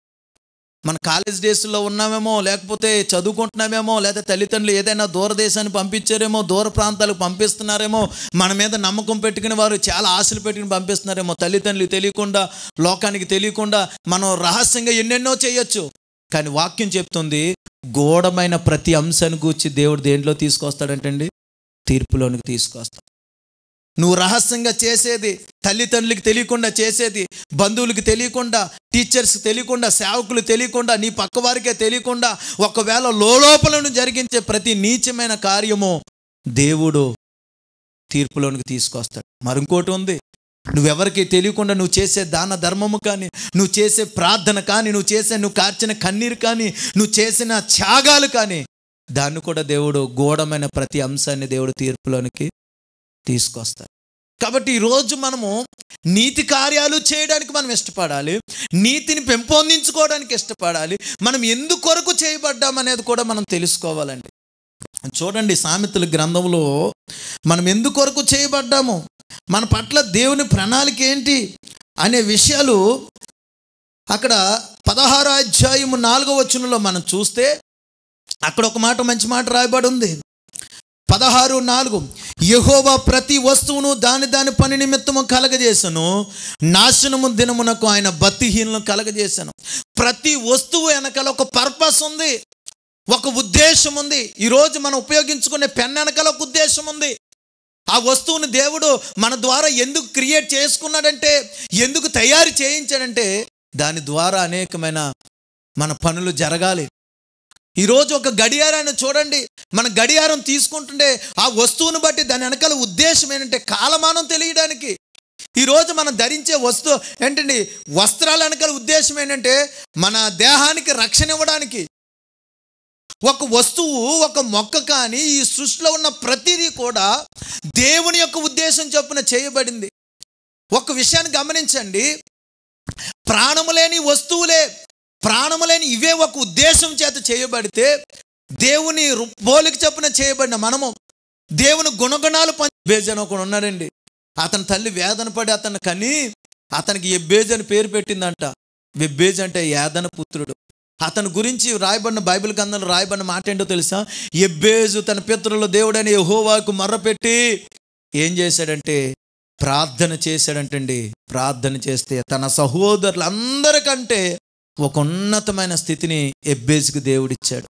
మన కాలేజ్ డేస్లో ఉన్నామేమో లేకపోతే చదువుకుంటున్నామేమో లేదా తల్లిదండ్రులు ఏదైనా దూరదేశాన్ని పంపించారేమో దూర ప్రాంతాలకు పంపిస్తున్నారేమో మన మీద నమ్మకం పెట్టుకుని వారు చాలా ఆశలు పెట్టుకుని పంపిస్తున్నారేమో తల్లిదండ్రులు తెలియకుండా లోకానికి తెలియకుండా మనం రహస్యంగా ఎన్నెన్నో చేయొచ్చు కానీ వాక్యం చెప్తుంది గోడమైన ప్రతి అంశాన్ని గూర్చి దేవుడు దేంట్లో తీసుకొస్తాడంటండి తీర్పులోనికి తీసుకొస్తాడు నువ్వు రహస్యంగా చేసేది తల్లిదండ్రులకి తెలియకుండా చేసేది బంధువులకి తెలియకుండా టీచర్స్కి తెలియకుండా సేవకులు తెలియకుండా నీ పక్క వారికే తెలియకుండా ఒకవేళ లోపలను జరిగించే ప్రతి నీచమైన కార్యము దేవుడు తీర్పులోనికి తీసుకొస్తాడు మరింకోటి ఉంది నువ్వెవరికి తెలియకుండా నువ్వు చేసే దాన ధర్మము కానీ నువ్వు చేసే ప్రార్థన కానీ నువ్వు చేసే నువ్వు కార్చిన కన్నీరు కానీ నువ్వు చేసిన త్యాగాలు కానీ దాన్ని కూడా దేవుడు గోడమైన ప్రతి అంశాన్ని దేవుడు తీర్పులోనికి తీసుకొస్తాడు కాబట్టి ఈరోజు మనము నీతి కార్యాలు చేయడానికి మనం ఇష్టపడాలి నీతిని పెంపొందించుకోవడానికి ఇష్టపడాలి మనం ఎందుకొరకు చేయబడ్డామనేది కూడా మనం తెలుసుకోవాలండి చూడండి సామెతల గ్రంథంలో మనం ఎందుకొరకు చేయబడ్డాము మన పట్ల దేవుని ప్రణాళిక ఏంటి అనే విషయాలు అక్కడ పదహారో అధ్యాయము నాలుగో వచనంలో మనం చూస్తే అక్కడ ఒక మాట మంచి మాట రాయబడి ఉంది పదహారు నాలుగు యహోవా ప్రతి వస్తువును దాని దాని పని నిమిత్తము కలగజేసను నాశనము దినమునకు ఆయన బతిహీనను కలగజేశాను ప్రతి వస్తువు వెనకాల ఒక పర్పస్ ఉంది ఒక ఉద్దేశం ఉంది ఈరోజు మనం ఉపయోగించుకునే పెన్ వెనకాల ఒక ఉద్దేశం ఉంది ఆ వస్తువుని దేవుడు మన ద్వారా ఎందుకు క్రియేట్ చేసుకున్నాడంటే ఎందుకు తయారు చేయించాడంటే దాని ద్వారా అనేకమైన మన పనులు జరగాలి ఈరోజు ఒక గడియారాన్ని చూడండి మన గడియారం తీసుకుంటుంటే ఆ వస్తువును బట్టి దాని వెనకాల ఉద్దేశం ఏంటంటే కాలమానం తెలియడానికి ఈరోజు మనం ధరించే వస్తువు ఏంటండి వస్త్రాల వెనకాల ఉద్దేశం ఏంటంటే మన దేహానికి రక్షణ ఇవ్వడానికి ఒక వస్తువు ఒక మొక్క కానీ ఈ సృష్టిలో ఉన్న ప్రతిదీ కూడా దేవుని యొక్క ఉద్దేశం చొప్పున చేయబడింది ఒక విషయాన్ని గమనించండి ప్రాణము లేని వస్తువులే ప్రాణము లేని ఇవే ఒక ఉద్దేశం చేత చేయబడితే దేవుని రు- పోలిక చొప్పున చేయబడిన మనము దేవుని గుణగుణాలు బేజ్ అని ఒకడు ఉన్నాడండి అతని తల్లి వేదన పడి అతను కని అతనికి ఎబ్బేజ్ అని పేరు పెట్టిందంట వెబ్బేజ్ అంటే యాదన పుత్రుడు అతని గురించి రాయబడిన బైబిల్ గ్రంథంలో రాయబడిన మాట ఏంటో తెలుసా ఎబ్బేజు తన పితరుల దేవుడని యెహోవాకు మర్రపెట్టి ఏం చేశాడంటే ప్రార్థన చేశాడంటండి ప్రార్థన చేస్తే తన సహోదరులందరికంటే ఒక ఉన్నతమైన స్థితిని ఎబ్బేజ్కి దేవుడిచ్చాడు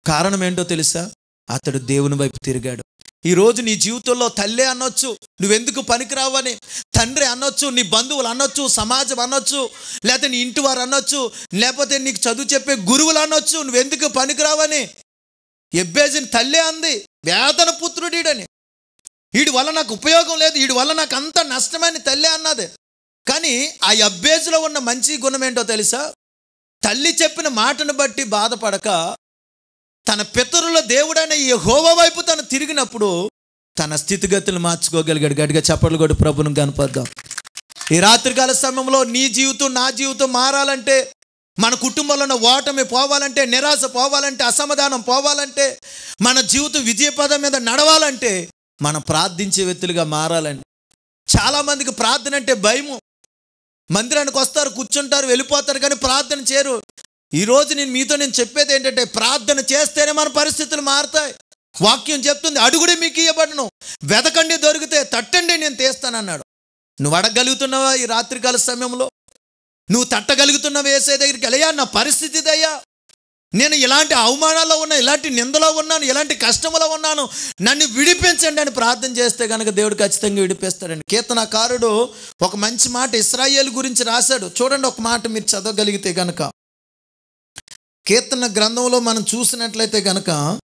కారణం ఏంటో తెలుసా అతడు దేవుని వైపు తిరిగాడు ఈ రోజు నీ జీవితంలో తల్లే అనొచ్చు నువ్వెందుకు పనికిరావని తండ్రి అనొచ్చు నీ బంధువులు అనొచ్చు సమాజం అనొచ్చు లేకపోతే నీ ఇంటి వారు అనొచ్చు లేకపోతే నీకు చదువు చెప్పే గురువులు అనొచ్చు నువ్వెందుకు పనికిరావని ఎబ్బేజిని తల్లే అంది వేదన పుత్రుడీడని వీడి వల్ల నాకు ఉపయోగం లేదు వీడి వల్ల నాకు అంత నష్టమని తల్లే అన్నది కానీ ఆ అబ్బేజులో ఉన్న మంచి గుణం ఏంటో తెలుసా తల్లి చెప్పిన మాటను బట్టి బాధపడక తన పితరుల దేవుడైన ఈ హోవ వైపు తను తిరిగినప్పుడు తన స్థితిగతులు మార్చుకోగలిగాడు గట్టిగా చప్పట్లు కొట్టి ప్రభును కనపద్దాం ఈ రాత్రికాల సమయంలో నీ జీవితం నా జీవితం మారాలంటే మన కుటుంబంలో ఉన్న ఓటమి పోవాలంటే నిరాశ పోవాలంటే అసమాధానం పోవాలంటే మన జీవితం విజయపదం మీద నడవాలంటే మనం ప్రార్థించే వ్యక్తులుగా మారాలండి చాలామందికి ప్రార్థన అంటే భయము మందిరానికి వస్తారు కూర్చుంటారు వెళ్ళిపోతారు కానీ ప్రార్థన చేయరు ఈరోజు నేను మీతో నేను చెప్పేది ఏంటంటే ప్రార్థన చేస్తేనే మన పరిస్థితులు మారుతాయి వాక్యం చెప్తుంది అడుగుడే మీకు ఇవ్వబడను వెదకండి దొరికితే తట్టండి నేను తీస్తానన్నాడు నువ్వు అడగలుగుతున్నావా ఈ రాత్రికాల సమయంలో నువ్వు తట్టగలుగుతున్నావు వేసే దగ్గరికి వెళ్ళయ్యా నా పరిస్థితి ఇదయ్యా నేను ఇలాంటి అవమానాల్లో ఉన్నా ఇలాంటి నిందలో ఉన్నాను ఇలాంటి కష్టంలో ఉన్నాను నన్ను విడిపించండి అని ప్రార్థన చేస్తే కనుక దేవుడు ఖచ్చితంగా విడిపిస్తాడండి కీర్తనకారుడు ఒక మంచి మాట ఇస్రాయేల్ గురించి రాశాడు చూడండి ఒక మాట మీరు చదవగలిగితే గనక కీర్తన గ్రంథంలో మనం చూసినట్లయితే గనక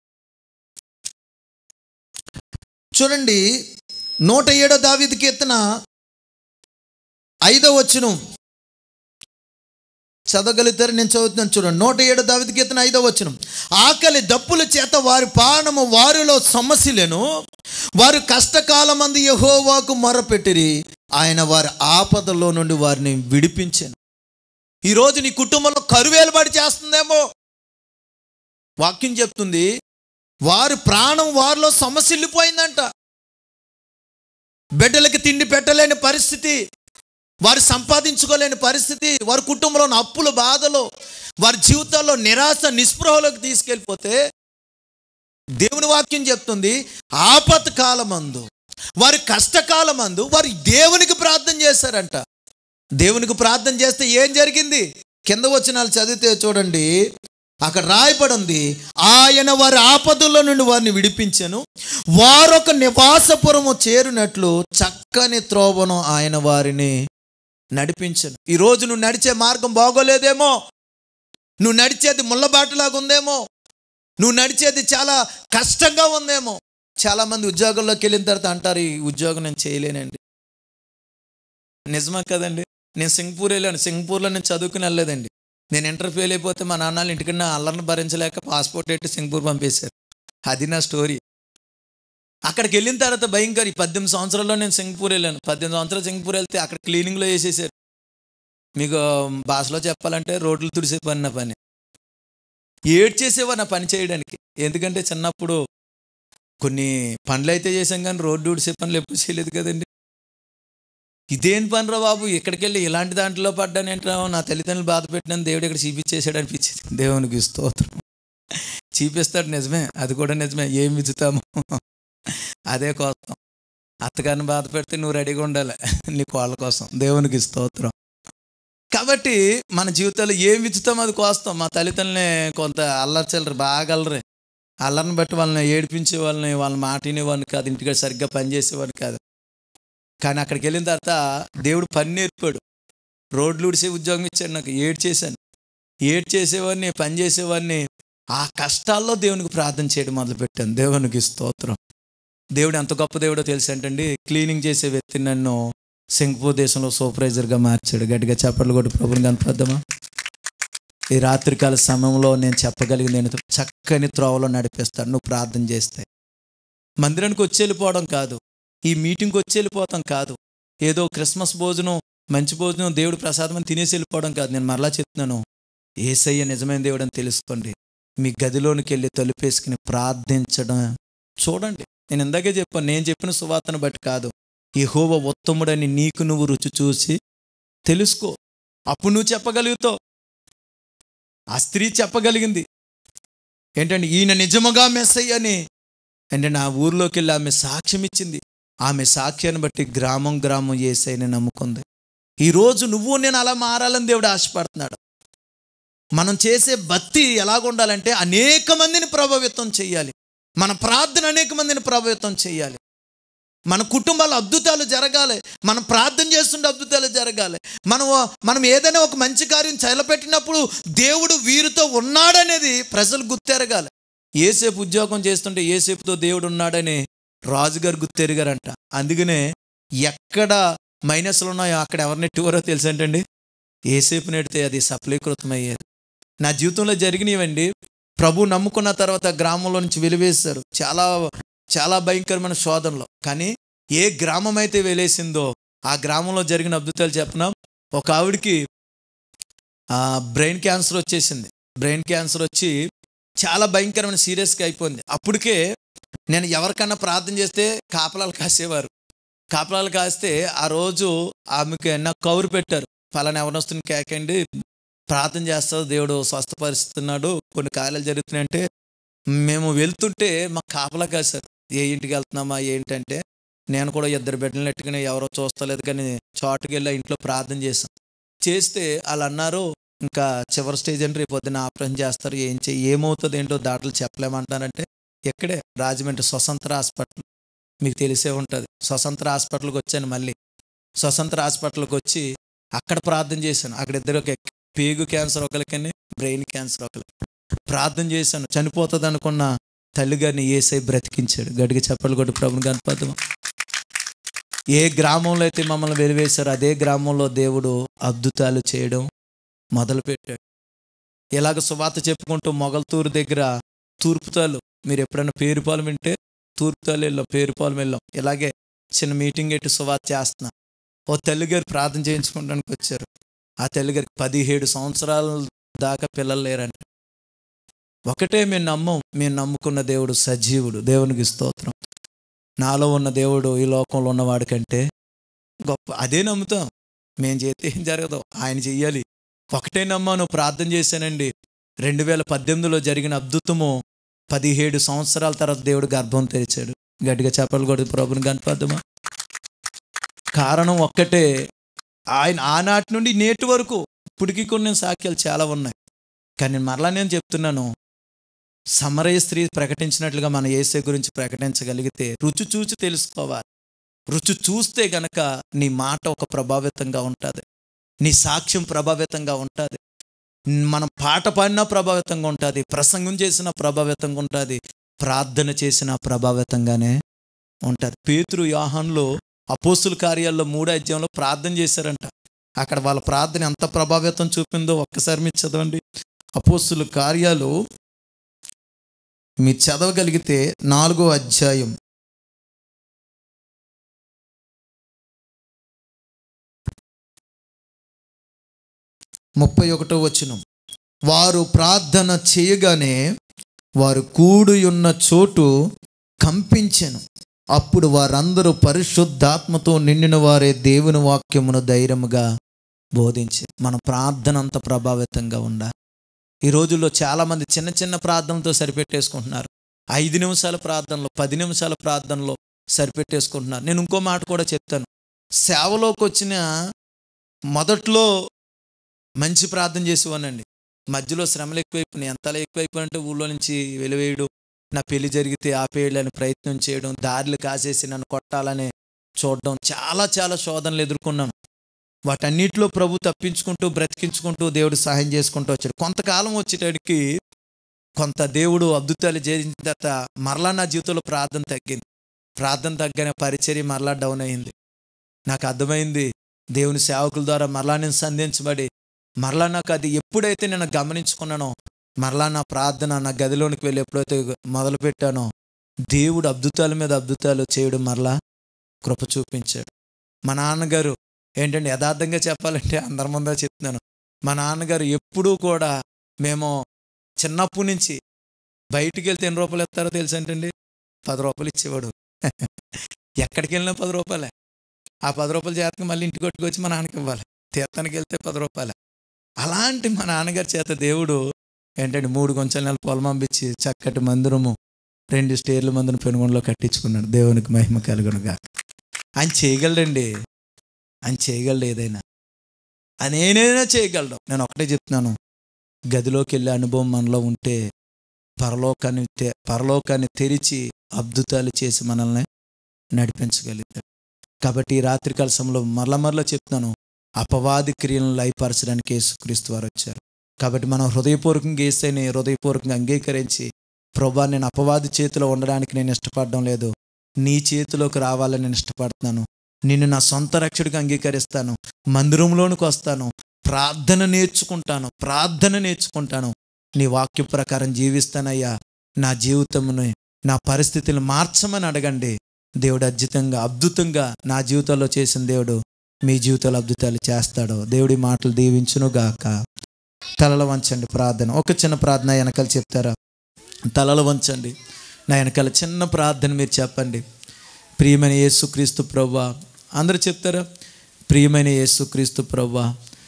చూడండి నూట ఏడో దావిది కీర్తన ఐదో వచ్చును చదవగలుగుతారు నేను చదువుతున్నాను చూడండి నూట ఏడు దావిది కీర్తన ఐదో వచ్చును ఆకలి దప్పుల చేత వారి పానము వారిలో సమస్యలను వారు కష్టకాలమంది యహోవాకు మొరపెట్టిరి ఆయన వారి ఆపదలో నుండి వారిని విడిపించాను ఈరోజు నీ కుటుంబంలో కరువేలుబడి చేస్తుందేమో వాక్యం చెప్తుంది వారి ప్రాణం వారిలో సమస్యలిపోయిందంట బిడ్డలకి తిండి పెట్టలేని పరిస్థితి వారు సంపాదించుకోలేని పరిస్థితి వారి కుటుంబంలో ఉన్న అప్పుల బాధలు వారి జీవితాల్లో నిరాశ నిస్పృహలోకి తీసుకెళ్ళిపోతే దేవుని వాక్యం చెప్తుంది ఆపత్ కాలమందు వారి కష్టకాలమందు వారు దేవునికి ప్రార్థన చేశారంట దేవునికి ప్రార్థన చేస్తే ఏం జరిగింది కింద వచ్చిన చదివితే చూడండి అక్కడ రాయబడి ఉంది ఆయన వారి ఆపదల్లో నుండి వారిని విడిపించను వారొక నివాసపురము చేరినట్లు చక్కని త్రోవను ఆయన వారిని నడిపించను ఈరోజు నువ్వు నడిచే మార్గం బాగోలేదేమో నువ్వు నడిచేది ముళ్ళబాటులాగా ఉందేమో నువ్వు నడిచేది చాలా కష్టంగా ఉందేమో చాలామంది ఉద్యోగంలోకి వెళ్ళిన తర్వాత అంటారు ఈ ఉద్యోగం నేను చేయలేనండి నిజమా కదండి నేను సింగపూర్ వెళ్ళాను సింగపూర్లో నేను చదువుకుని వెళ్ళలేదండి నేను ఇంటర్ ఫెయిల్ అయిపోతే మా నాన్నలు ఇంటికన్నా అల్లరిని భరించలేక పాస్పోర్ట్ పెట్టి సింగపూర్ పంపేశారు అది నా స్టోరీ అక్కడికి వెళ్ళిన తర్వాత భయంకర ఈ పద్దెనిమిది సంవత్సరాల్లో నేను సింగపూర్ వెళ్ళాను పద్దెనిమిది సంవత్సరాలు సింగపూర్ వెళ్తే అక్కడ క్లీనింగ్లో వేసేసారు మీకు భాషలో చెప్పాలంటే రోడ్లు తుడిసే పని నా పని ఏడ్ చేసేవా నా పని చేయడానికి ఎందుకంటే చిన్నప్పుడు కొన్ని పనులు అయితే చేసాం కానీ రోడ్డు తుడిసే పనులు ఎప్పుడు చేయలేదు కదండి ఇదేం పనిరా బాబు ఇక్కడికి వెళ్ళి ఇలాంటి దాంట్లో పడ్డానేంట్రా నా తల్లిదండ్రులు బాధ పెట్టినాను దేవుడు ఇక్కడ చీపిచ్చేసాడు అనిపించింది దేవునికి స్తోత్రం చీపిస్తాడు నిజమే అది కూడా నిజమే ఏం విచ్చుతాము అదే కోసం అత్తగారిని బాధ పెడితే నువ్వు రెడీగా ఉండాలి నీ కోళ్ళ కోసం దేవునికి స్తోత్రం కాబట్టి మన జీవితంలో ఏం విచ్చుతాం అది కోస్తాం మా తల్లిదండ్రులనే కొంత అల్లర్చల్లరు బాగా అల్లరి అల్లరిని బట్టి వాళ్ళని ఏడిపించే వాళ్ళని వాళ్ళ మాట వినేవాడిని కాదు ఇంటికి సరిగ్గా పనిచేసేవాడిని కాదు కానీ అక్కడికి వెళ్ళిన తర్వాత దేవుడు పని నేర్పాడు రోడ్లు ఉడిసే ఉద్యోగం ఇచ్చాడు నాకు ఏడ్ చేశాను ఏడ్ చేసేవాడిని పని చేసేవాడిని ఆ కష్టాల్లో దేవునికి ప్రార్థన చేయడం మొదలుపెట్టాను దేవునికి స్తోత్రం దేవుడు ఎంత గొప్ప దేవుడో తెలుసు ఏంటండి క్లీనింగ్ చేసే వ్యక్తి నన్ను సింగపూర్ దేశంలో సూపర్వైజర్గా మార్చాడు గట్టిగా చెప్పలు కూడా ప్రభుని కనపద్దామా ఈ రాత్రికాల సమయంలో నేను చెప్పగలిగింది నేను చక్కని త్రోవలో నడిపిస్తాను నువ్వు ప్రార్థన చేస్తే మందిరానికి వచ్చి వెళ్ళిపోవడం కాదు ఈ మీటింగ్కి వచ్చి వెళ్ళిపోతాం కాదు ఏదో క్రిస్మస్ భోజనం మంచి భోజనం దేవుడు ప్రసాదం అని తినేసి వెళ్ళిపోవడం కాదు నేను మరలా చెప్తున్నాను ఏసయ్య నిజమైన దేవుడు అని తెలుసుకోండి మీ గదిలోనికి వెళ్ళి తలుపేసుకుని ప్రార్థించడం చూడండి నేను ఇందాకే చెప్పాను నేను చెప్పిన సువార్తను బట్టి కాదు యెహోవా ఉత్తముడని నీకు నువ్వు రుచి చూసి తెలుసుకో అప్పుడు నువ్వు చెప్పగలుగుతావు ఆ స్త్రీ చెప్పగలిగింది ఏంటంటే ఈయన నిజముగా మెస్సయ్య అని అంటే నా ఊర్లోకి వెళ్ళి ఆమె సాక్ష్యం ఇచ్చింది ఆమె సాక్ష్యాన్ని బట్టి గ్రామం గ్రామం ఏసైని నమ్ముకుంది ఈరోజు నువ్వు నేను అలా మారాలని దేవుడు ఆశపడుతున్నాడు మనం చేసే భక్తి ఎలాగుండాలంటే అనేక మందిని ప్రభావితం చేయాలి మన ప్రార్థన అనేక మందిని ప్రభావితం చేయాలి మన కుటుంబాల అద్భుతాలు జరగాలి మనం ప్రార్థన చేస్తుంటే అద్భుతాలు జరగాలి మనం మనం ఏదైనా ఒక మంచి కార్యం చెలపెట్టినప్పుడు దేవుడు వీరితో ఉన్నాడనేది ప్రజలు గుర్తెరగాలి ఏసేపు ఉద్యోగం చేస్తుంటే ఏసేపుతో దేవుడు ఉన్నాడని రాజుగారు గుర్తెరిగారంట అందుకనే ఎక్కడ మైనస్లు ఉన్నాయో అక్కడ ఎవరిని నెట్టుకోరో తెలుసంటండి ఏసేపు నెడితే అది సఫలీకృతమయ్యేది నా జీవితంలో జరిగినవండి ప్రభు నమ్ముకున్న తర్వాత గ్రామంలో నుంచి వెలివేశారు చాలా చాలా భయంకరమైన శోధనలో కానీ ఏ గ్రామం అయితే వెలేసిందో ఆ గ్రామంలో జరిగిన అద్భుతాలు చెప్పిన ఒక ఆవిడికి బ్రెయిన్ క్యాన్సర్ వచ్చేసింది బ్రెయిన్ క్యాన్సర్ వచ్చి చాలా భయంకరమైన సీరియస్గా అయిపోయింది అప్పటికే నేను ఎవరికన్నా ప్రార్థన చేస్తే కాపలాలు కాసేవారు కాపలాలు కాస్తే ఆ రోజు ఆమెకి నాకు కౌరు పెట్టారు ఫలానా ఎవరిని వస్తుంది కేకండి ప్రార్థన చేస్తావు దేవుడు స్వస్థపరుస్తున్నాడు కొన్ని కార్యాలు జరుగుతున్నాయంటే మేము వెళ్తుంటే మాకు కాపలా కాశారు ఏ ఇంటికి వెళ్తున్నామా ఏంటంటే నేను కూడా ఇద్దరు బిడ్డలు నెట్టుకుని ఎవరో చూస్తలేదు కానీ చోటుకి వెళ్ళి ఆ ఇంట్లో ప్రార్థన చేశాను చేస్తే వాళ్ళు అన్నారు ఇంకా చివరి స్టేజ్ అంటే రేపు పొద్దున్న ఆపరేషన్ చేస్తారు ఏం చేయి ఏమవుతుంది ఏంటో దాంట్లో చెప్పలేమంటానంటే ఇక్కడే రాజమండ్రి స్వతంత్ర హాస్పిటల్ మీకు తెలిసే ఉంటుంది స్వతంత్ర హాస్పిటల్కి వచ్చాను మళ్ళీ స్వతంత్ర హాస్పిటల్కి వచ్చి అక్కడ ప్రార్థన చేశాను అక్కడ ఇద్దరు ఒక పేగు క్యాన్సర్ ఒకరికని బ్రెయిన్ క్యాన్సర్ ఒకరికి ప్రార్థన చేశాను చనిపోతుంది అనుకున్న తల్లిగారిని ఏసై బ్రతికించాడు గడికి చెప్పలు కొట్టి ప్రభుని గణపతం ఏ గ్రామంలో అయితే మమ్మల్ని వెలివేశారో అదే గ్రామంలో దేవుడు అద్భుతాలు చేయడం మొదలుపెట్టాడు ఇలాగ సువాత చెప్పుకుంటూ మొగల్తూరు దగ్గర తూర్పుతాలు మీరు ఎప్పుడైనా పేరుపాలెం వింటే తూర్పుతాలు వెళ్ళాం పేరుపాలెం వెళ్ళాం ఇలాగే చిన్న మీటింగ్ పెట్టి సువాత చేస్తున్నా ఓ తల్లిగారు ప్రార్థన చేయించుకోవడానికి వచ్చారు ఆ తల్లిగారికి పదిహేడు సంవత్సరాల దాకా పిల్లలు లేరంట ఒకటే మేము నమ్మం మేము నమ్ముకున్న దేవుడు సజీవుడు దేవునికి స్తోత్రం నాలో ఉన్న దేవుడు ఈ లోకంలో ఉన్నవాడి కంటే గొప్ప అదే నమ్ముతాం మేము చేస్తే ఏం జరగదు ఆయన చెయ్యాలి ఒకటే నమ్మాను ప్రార్థన చేశానండి రెండు వేల పద్దెనిమిదిలో జరిగిన అద్భుతము పదిహేడు సంవత్సరాల తర్వాత దేవుడు గర్భం తెరిచాడు గట్టిగా చెప్పలు కూడా ప్రభుని కనపద్దమా కారణం ఒక్కటే ఆయన ఆనాటి నుండి నేటి వరకు ఇప్పటికీ కొన్ని సాక్యాలు చాలా ఉన్నాయి కానీ మరలా నేను చెప్తున్నాను సమరయ స్త్రీ ప్రకటించినట్లుగా మన ఏసే గురించి ప్రకటించగలిగితే రుచి చూచి తెలుసుకోవాలి రుచి చూస్తే గనక నీ మాట ఒక ప్రభావితంగా ఉంటుంది నీ సాక్ష్యం ప్రభావితంగా ఉంటుంది మనం పాట పాడినా ప్రభావితంగా ఉంటుంది ప్రసంగం చేసిన ప్రభావితంగా ఉంటుంది ప్రార్థన చేసిన ప్రభావితంగానే ఉంటుంది పేతురు యాహన్లో అపోస్తుల కార్యాల్లో మూడో అధ్యాయంలో ప్రార్థన చేశారంట అక్కడ వాళ్ళ ప్రార్థన ఎంత ప్రభావితం చూపిందో ఒక్కసారి మీరు చదవండి అపోస్తుల కార్యాలు మీరు చదవగలిగితే నాలుగో అధ్యాయం ముప్పై ఒకటో వచనం వారు ప్రార్థన చేయగానే వారు కూడి ఉన్న చోటు కంపించెను అప్పుడు వారందరూ పరిశుద్ధాత్మతో నిండిన వారే దేవుని వాక్యమును ధైర్యముగా బోధించి మన ప్రార్థన అంత ప్రభావితంగా ఉండాలి ఈ రోజుల్లో చాలామంది చిన్న చిన్న ప్రార్థనలతో సరిపెట్టేసుకుంటున్నారు ఐదు నిమిషాల ప్రార్థనలో పది నిమిషాల ప్రార్థనలో సరిపెట్టేసుకుంటున్నారు నేను ఇంకో మాట కూడా చెప్తాను సేవలోకి వచ్చిన మొదట్లో మంచి ప్రార్థన చేసేవానండి మధ్యలో శ్రమలు ఎక్కువైపోయినాయి ఎంతలా ఎక్కువైపోయినంటే ఊళ్ళో నుంచి వెలివేయడం నా పెళ్లి జరిగితే ఆపేయాలని ప్రయత్నం చేయడం దారులు కాసేసి నన్ను కొట్టాలని చూడడం చాలా చాలా శోధనలు ఎదుర్కొన్నాను వాటన్నిటిలో ప్రభు తప్పించుకుంటూ బ్రతికించుకుంటూ దేవుడు సహాయం చేసుకుంటూ వచ్చాడు కొంతకాలం వచ్చేటడికి కొంత దేవుడు అద్భుతాలు చేసిన తర్వాత మరలా నా జీవితంలో ప్రార్థన తగ్గింది ప్రార్థన తగ్గనే పరిచర్య మరలా డౌన్ అయింది నాకు అర్థమైంది దేవుని సేవకుల ద్వారా మరలా నేను సంధించబడి మరలా నాకు అది ఎప్పుడైతే నేను గమనించుకున్నానో మరలా నా ప్రార్థన నా గదిలోనికి వెళ్ళి ఎప్పుడైతే మొదలు పెట్టానో దేవుడు అద్భుతాల మీద అద్భుతాలు చేయడం మరలా కృప చూపించాడు మా నాన్నగారు ఏంటంటే యథార్థంగా చెప్పాలంటే అందరి ముందే చెప్తున్నాను మా నాన్నగారు ఎప్పుడూ కూడా మేము చిన్నప్పటి నుంచి బయటికి వెళ్తే ఎన్ని రూపాయలు ఇస్తారో తెలుసు ఏంటండి పది రూపాయలు ఇచ్చేవాడు ఎక్కడికి వెళ్ళినా పది రూపాయలే ఆ పది రూపాయల చేతకి మళ్ళీ ఇంటికి కొట్టుకొచ్చి మా నాన్నకి ఇవ్వాలి తీర్థానికి వెళ్తే పది రూపాయలే అలాంటి మా నాన్నగారి చేత దేవుడు ఏంటంటే మూడు కొంచెం నెలలు పొలం పంపించి చక్కటి మందిరము రెండు స్టేర్ల మందిరం పెనుగొండలో కట్టించుకున్నాడు దేవునికి మహిమ కలుగునుగా ఆయన చేయగలడండి ఆయన చేయగలడు ఏదైనా ఆయన ఏదైనా చేయగలడు నేను ఒకటే చెప్తున్నాను గదిలోకి వెళ్ళే అనుభవం మనలో ఉంటే పరలోకాన్ని తె- పరలోకాన్ని తెరిచి అద్భుతాలు చేసి మనల్ని నడిపించగలుగుతాడు కాబట్టి ఈ రాత్రికాల సమయంలో మరల మరల చెప్తున్నాను అపవాది క్రియలను లయపరచడానికి యేసుక్రీస్తు వారు వచ్చారు కాబట్టి మనం హృదయపూర్వకంగా ఏసైని హృదయపూర్వకంగా అంగీకరించి ప్రభా నేను అపవాది చేతిలో ఉండడానికి నేను ఇష్టపడడం లేదు నీ చేతిలోకి రావాలని నేను ఇష్టపడుతున్నాను నిన్ను నా సొంత రక్షకుడిగా అంగీకరిస్తాను మందిరంలోనికి వస్తాను ప్రార్థన నేర్చుకుంటాను ప్రార్థన నేర్చుకుంటాను నీ వాక్య ప్రకారం జీవిస్తానయ్యా నా జీవితముని నా పరిస్థితిని మార్చమని అడగండి దేవుడు అద్భుతంగా అద్భుతంగా నా జీవితంలో చేసిన దేవుడు మీ జీవితంలో అద్భుతాలు చేస్తాడు దేవుడి మాటలు దీవించును గాక తలలు వంచండి ప్రార్థన ఒక చిన్న ప్రార్థన వెనకాల చెప్తారా తలలు వంచండి నా వెనకాల చిన్న ప్రార్థన మీరు చెప్పండి ప్రియమైన యేసుక్రీస్తు ప్రవ్వా అందరూ చెప్తారా ప్రియమైన యేసుక్రీస్తు ప్రవ్వా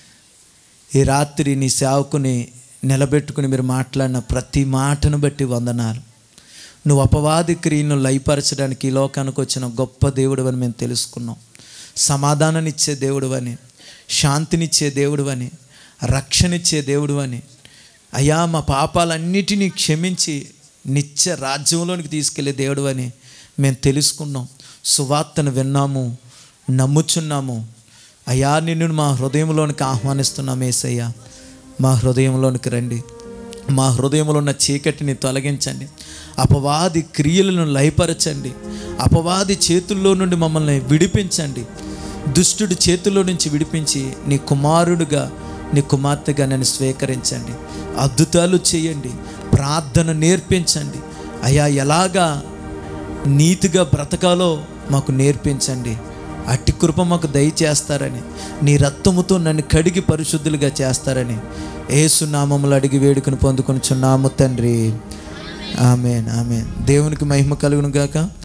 ఈ రాత్రి నీ సేవకుని నిలబెట్టుకుని మీరు మాట్లాడిన ప్రతి మాటను బట్టి వందనాలు నువ్వు అపవాది క్రియను లయపరచడానికి ఈ లోకానికి వచ్చిన గొప్ప దేవుడు అని మేము తెలుసుకున్నాం సమాధానాన్నిచ్చే దేవుడు అని శాంతినిచ్చే దేవుడు అని రక్షణిచ్చే దేవుడు అని అయ్యా మా పాపాలన్నిటినీ క్షమించి నిత్య రాజ్యంలోనికి తీసుకెళ్లే దేవుడు అని మేము తెలుసుకున్నాం సువార్తను విన్నాము నమ్ముచున్నాము అయ్యా నిన్ను మా హృదయంలోనికి ఆహ్వానిస్తున్నాం ఏసయ్యా మా హృదయంలోనికి రండి మా హృదయంలో ఉన్న చీకటిని తొలగించండి అపవాది క్రియలను లయపరచండి అపవాది చేతుల్లో నుండి మమ్మల్ని విడిపించండి దుష్టుడి చేతుల్లో నుంచి విడిపించి నీ కుమారుడుగా నీ కుమార్తెగా నన్ను స్వీకరించండి అద్భుతాలు చేయండి ప్రార్థన నేర్పించండి అయ్యా ఎలాగా నీతిగా బ్రతకాలో మాకు నేర్పించండి అట్టి కృప మాకు దయచేస్తారని నీ రక్తముతో నన్ను కడిగి పరిశుద్ధులుగా చేస్తారని ఏసునామములు అడిగి వేడుకను పొందుకొని చున్నాము తండ్రి ఆమెన్ ఆమెన్ దేవునికి మహిమ కలుగును గాక